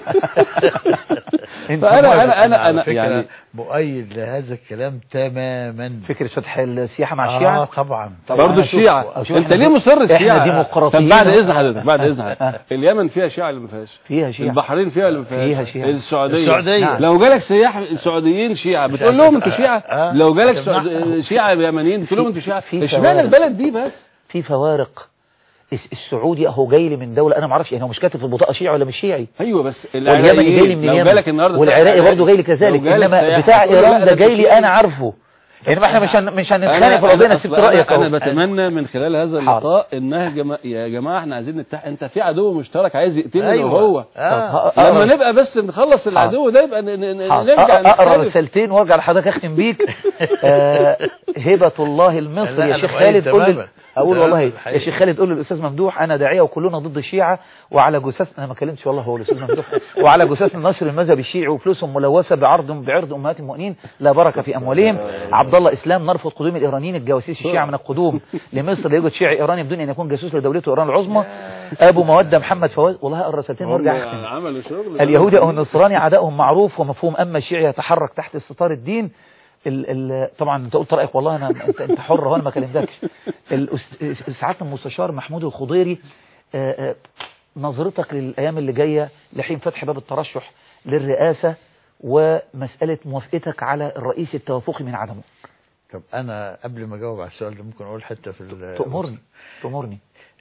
انت فانا مرة. انا انا على انا فكرة يعني مؤيد لهذا الكلام تماما فكرة فتح السياحة مع آه الشيعة طبعا طبعا برضه شوف- الشيعة شوف انت احنا ليه دي- مصر الشيعة احنا ديمقراطيين طب بعد اذن حضرتك بعد اذن آه. حضرتك اليمن فيها شيعة ولا ما فيهاش فيها شيعة البحرين فيها ولا ما فيهاش فيها شيعة. السعودية السعودية. نعم. لو جالك سياح سعوديين شيعة بتقول لهم انتوا شيعة آه. لو جالك تمنعهم. سعود- شيعة يمنيين بتقول لهم انتوا شيعة في اشمعنى فوارق. البلد دي بس في فوارق الس- السعودي اهو جاي لي من دوله انا ما اعرفش يعني هو مش كاتب في البطاقه شيعي ولا مش شيعي ايوه بس واليمني جاي لي من لو اليمن جالك النهارده والعراقي برضه جاي لي كذلك انما بتاع ايران ده جاي لي انا عارفه يعني ما احنا مش هن- مش هنتخانق في القضيه انا سبت رايك انا اهو بتمنى من خلال هذا اللقاء انها جما... يا جماعه احنا عايزين نتح... انت في عدو مشترك عايز يقتلنا ايوه وهو آه. طب ه- لما أقرأ- نبقى بس نخلص العدو ده يبقى ن... ن... حاضر. نرجع أ- اقرا نتكلم. رسالتين وارجع لحضرتك اختم بيك آه، هبه الله المصري لا، يا أنا شيخ مؤيد خالد قول لي تماماً. اقول ده والله الحقيقة. يا شيخ خالد قول للاستاذ ممدوح انا داعيه وكلنا ضد الشيعه وعلى جثث انا ما كلمتش والله هو الاستاذ ممدوح وعلى جثثنا نشر المذهب الشيعي وفلوسهم ملوثه بعرض بعرض امهات المؤمنين لا بركه في اموالهم عبد الله اسلام نرفض قدوم الايرانيين الجواسيس الشيعه من القدوم لمصر لا يوجد شيعي ايراني بدون ان يكون جاسوس لدولته ايران العظمى ابو موده محمد فواز والله اقرا رسالتين وارجع هم اختم عملوا شغل اليهودي او النصراني عدائهم معروف ومفهوم اما الشيعي يتحرك تحت ستار الدين ال ال طبعا انت قلت رايك والله انا انت انت حر وانا ما كلمتكش الأس- سعاده المستشار محمود الخضيري آه، آه، نظرتك للايام اللي جايه لحين فتح باب الترشح للرئاسه ومساله موافقتك على الرئيس التوافقي من عدمه طب انا قبل ما اجاوب على السؤال ده ممكن اقول حته في ال- تأمرني تأمرني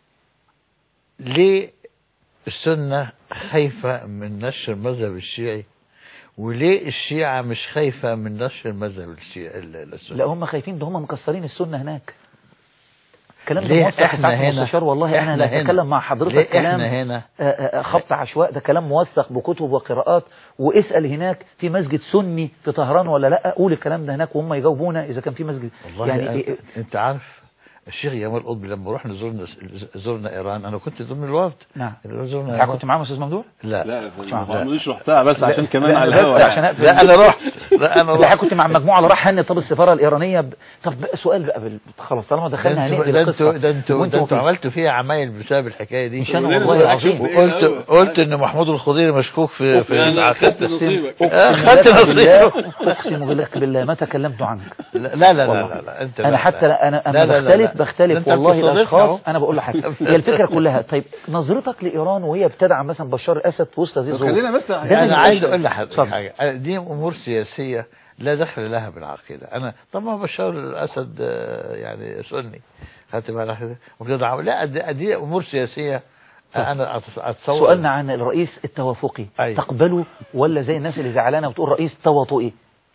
ليه السنة خايفة من نشر المذهب الشيعي وليه الشيعة مش خايفة من نشر المذهب الشيعي ال- لا السني هم خايفين ده هم مكسرين السنه هناك الكلام ده ليه موثق يا احنا سعاده هنا المستشار والله انا احنا لا هنا اتكلم مع حضرتك ليه كلام احنا هنا آه، آه، خبط عشواء ده كلام موثق بكتب وقراءات واسأل هناك في مسجد سني في طهران ولا لا قول الكلام ده هناك وهم يجاوبونا إذا كان في مسجد والله يعني يعني إيه- انت عارف الشيخ جمال قطب لما رحنا زرنا زرنا ايران انا كنت ضمن الوفد نعم اللي زرنا يعني إيران. كنت معاهم أستاذ ممدوح لا لا لا. مش رحتها بس عشان كمان لا، على لا، الهوا لا، عشان أقفل. لا انا رحت لا انا لا رحت كنت مع المجموعة اللي راح هني طب السفارة الإيرانية ب... طب بقى سؤال بقى بال... خلاص طالما ده دخلنا انتوا هنقل ده القصة انتوا ده انتوا وانتوا ده انتوا مفيش. عملتوا فيها عمايل بسبب الحكايه دي مش أنا ولنا والله بقى العظيم شوف إيه وقلت الأول. قلت ان محمود الخضيري مشكوك في في أنا عقيدته. خدت نصيبك. آه، أقسم خدت لك بالله نصيبك أقسم لك بالله ما تكلمت عنك لا لا لا والله. لا, لا. انت انا لا حتى لا انا لا انا لا لا بختلف لا. بختلف انت والله بتصادقنا الاشخاص اهو. انا بقول لك حاجه هي الفكره كلها طيب نظرتك لايران وهي بتدعم مثلا بشار الاسد في وسط هذه طب الظروف خلينا بس ده انا من عايز الأشياء. اقول لحضرتك اتفضل. حاجه دي امور سياسيه لا دخل لها بالعقيدة أنا طبعا بشار الأسد آه، يعني سني خدت بالك وكده عم- لا دي, دي أمور سياسية أنا أتص- أتصور سؤالنا عن الرئيس التوافقي أيوة. تقبله ولا زي الناس اللي زعلانه وتقول رئيس تواطئي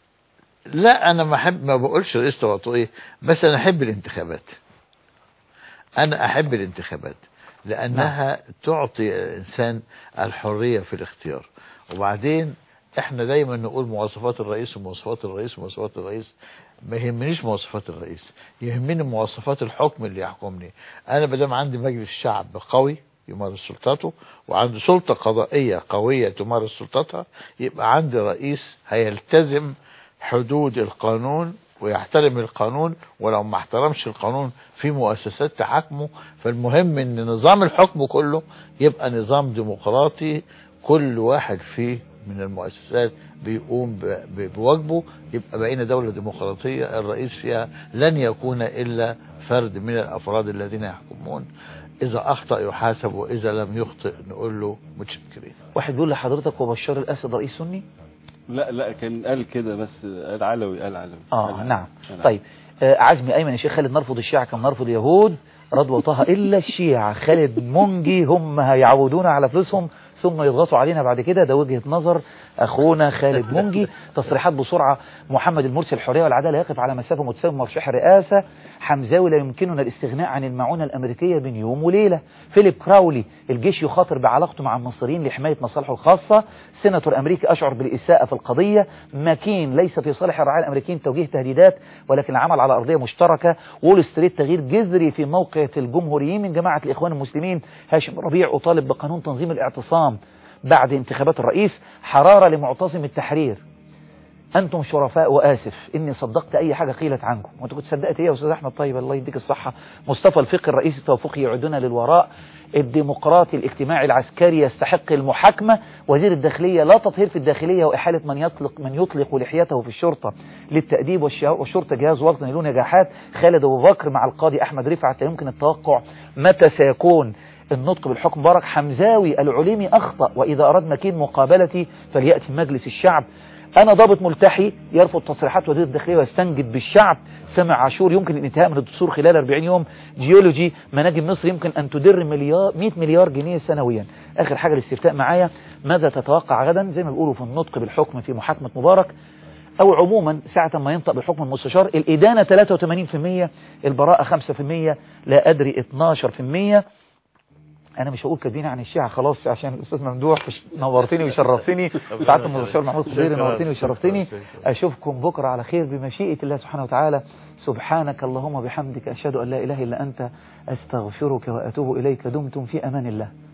لا انا ما احب ما بقولش رئيس تواطئي بس انا احب الانتخابات انا احب الانتخابات لانها تعطي الانسان الحريه في الاختيار وبعدين احنا دايما نقول مواصفات الرئيس ومواصفات الرئيس ومواصفات الرئيس ما يهمنيش مواصفات الرئيس يهمني مواصفات الحكم اللي يحكمني انا ما دام عندي مجلس شعب قوي يمارس سلطته وعنده سلطة قضائية قوية تمارس سلطتها يبقى عندي رئيس هيلتزم حدود القانون ويحترم القانون ولو ما احترمش القانون في مؤسسات تحاكمه فالمهم ان نظام الحكم كله يبقى نظام ديمقراطي كل واحد فيه من المؤسسات بيقوم ب- ب- بواجبه يبقى بقينا دولة ديمقراطية الرئيس فيها لن يكون إلا فرد من الأفراد الذين يحكمون إذا أخطأ يحاسب وإذا لم يخطئ نقول له متشكرين واحد بيقول لحضرتك هو بشار الاسد رئيس سني لا لا كان قال كده بس قال علوي قال علوي اه قال- نعم قال طيب آه عزمي ايمن يا شيخ خالد نرفض الشيعة كما نرفض اليهود رضوى طه الا الشيعة خالد منجي هم هيعودونا على فلوسهم ثم يضغطوا علينا بعد كده ده وجهة نظر اخونا خالد منجي تصريحات بسرعة محمد المرسي الحرية والعدالة يقف على مسافة متساوية مرشح الرئاسة حمزاوي لا يمكننا الاستغناء عن المعونة الامريكية بين يوم وليلة فيليب كراولي الجيش يخاطر بعلاقته مع المصريين لحماية مصالحه الخاصة سيناتور امريكي اشعر بالاساءة في القضية ماكين ليس في صالح الرعاية الامريكيين توجيه تهديدات ولكن العمل على ارضية مشتركة وول ستريت تغيير جذري في موقع الجمهوريين من جماعة الاخوان المسلمين هاشم ربيع اطالب بقانون تنظيم الاعتصام بعد انتخابات الرئيس حرارة لمعتصم التحرير أنتم شرفاء وآسف إني صدقت أي حاجة قيلت عنكم وأنت كنت صدقت إيه يا أستاذ أحمد طيب الله يديك الصحة مصطفى الفقي الرئيس التوافقي يعودنا للوراء الديمقراطي الاجتماعي العسكري يستحق المحاكمة وزير الداخلية لا تطهير في الداخلية وإحالة من يطلق من يطلق لحيته في الشرطة للتأديب والش- والشرطة جهاز وطني له نجاحات خالد أبو بكر مع القاضي أحمد رفعت لا يمكن التوقع متى سيكون النطق بالحكم مبارك حمزاوي العليمي أخطأ وإذا أراد مكين مقابلتي فليأتي مجلس الشعب أنا ضابط ملتحي يرفض تصريحات وزير الداخلية ويستنجد بالشعب سمع عاشور يمكن الانتهاء من الدستور خلال 40 يوم جيولوجي مناجم مصر يمكن أن تدر مليار 100 مليار جنيه سنويا آخر حاجة الاستفتاء معايا ماذا تتوقع غدا زي ما بيقولوا في النطق بالحكم في محاكمة مبارك أو عموما ساعة ما ينطق بحكم المستشار الإدانة 83% البراءة 5% لا أدري 12% انا مش هقول كاتبين عن الشيعة خلاص عشان الاستاذ ممدوح نورتني وشرفتني سعاده المستشار محمود خضيري نورتني وشرفتني اشوفكم بكره على خير بمشيئه الله سبحانه وتعالى سبحانك اللهم وبحمدك اشهد ان لا اله الا انت استغفرك واتوب اليك دمتم في امان الله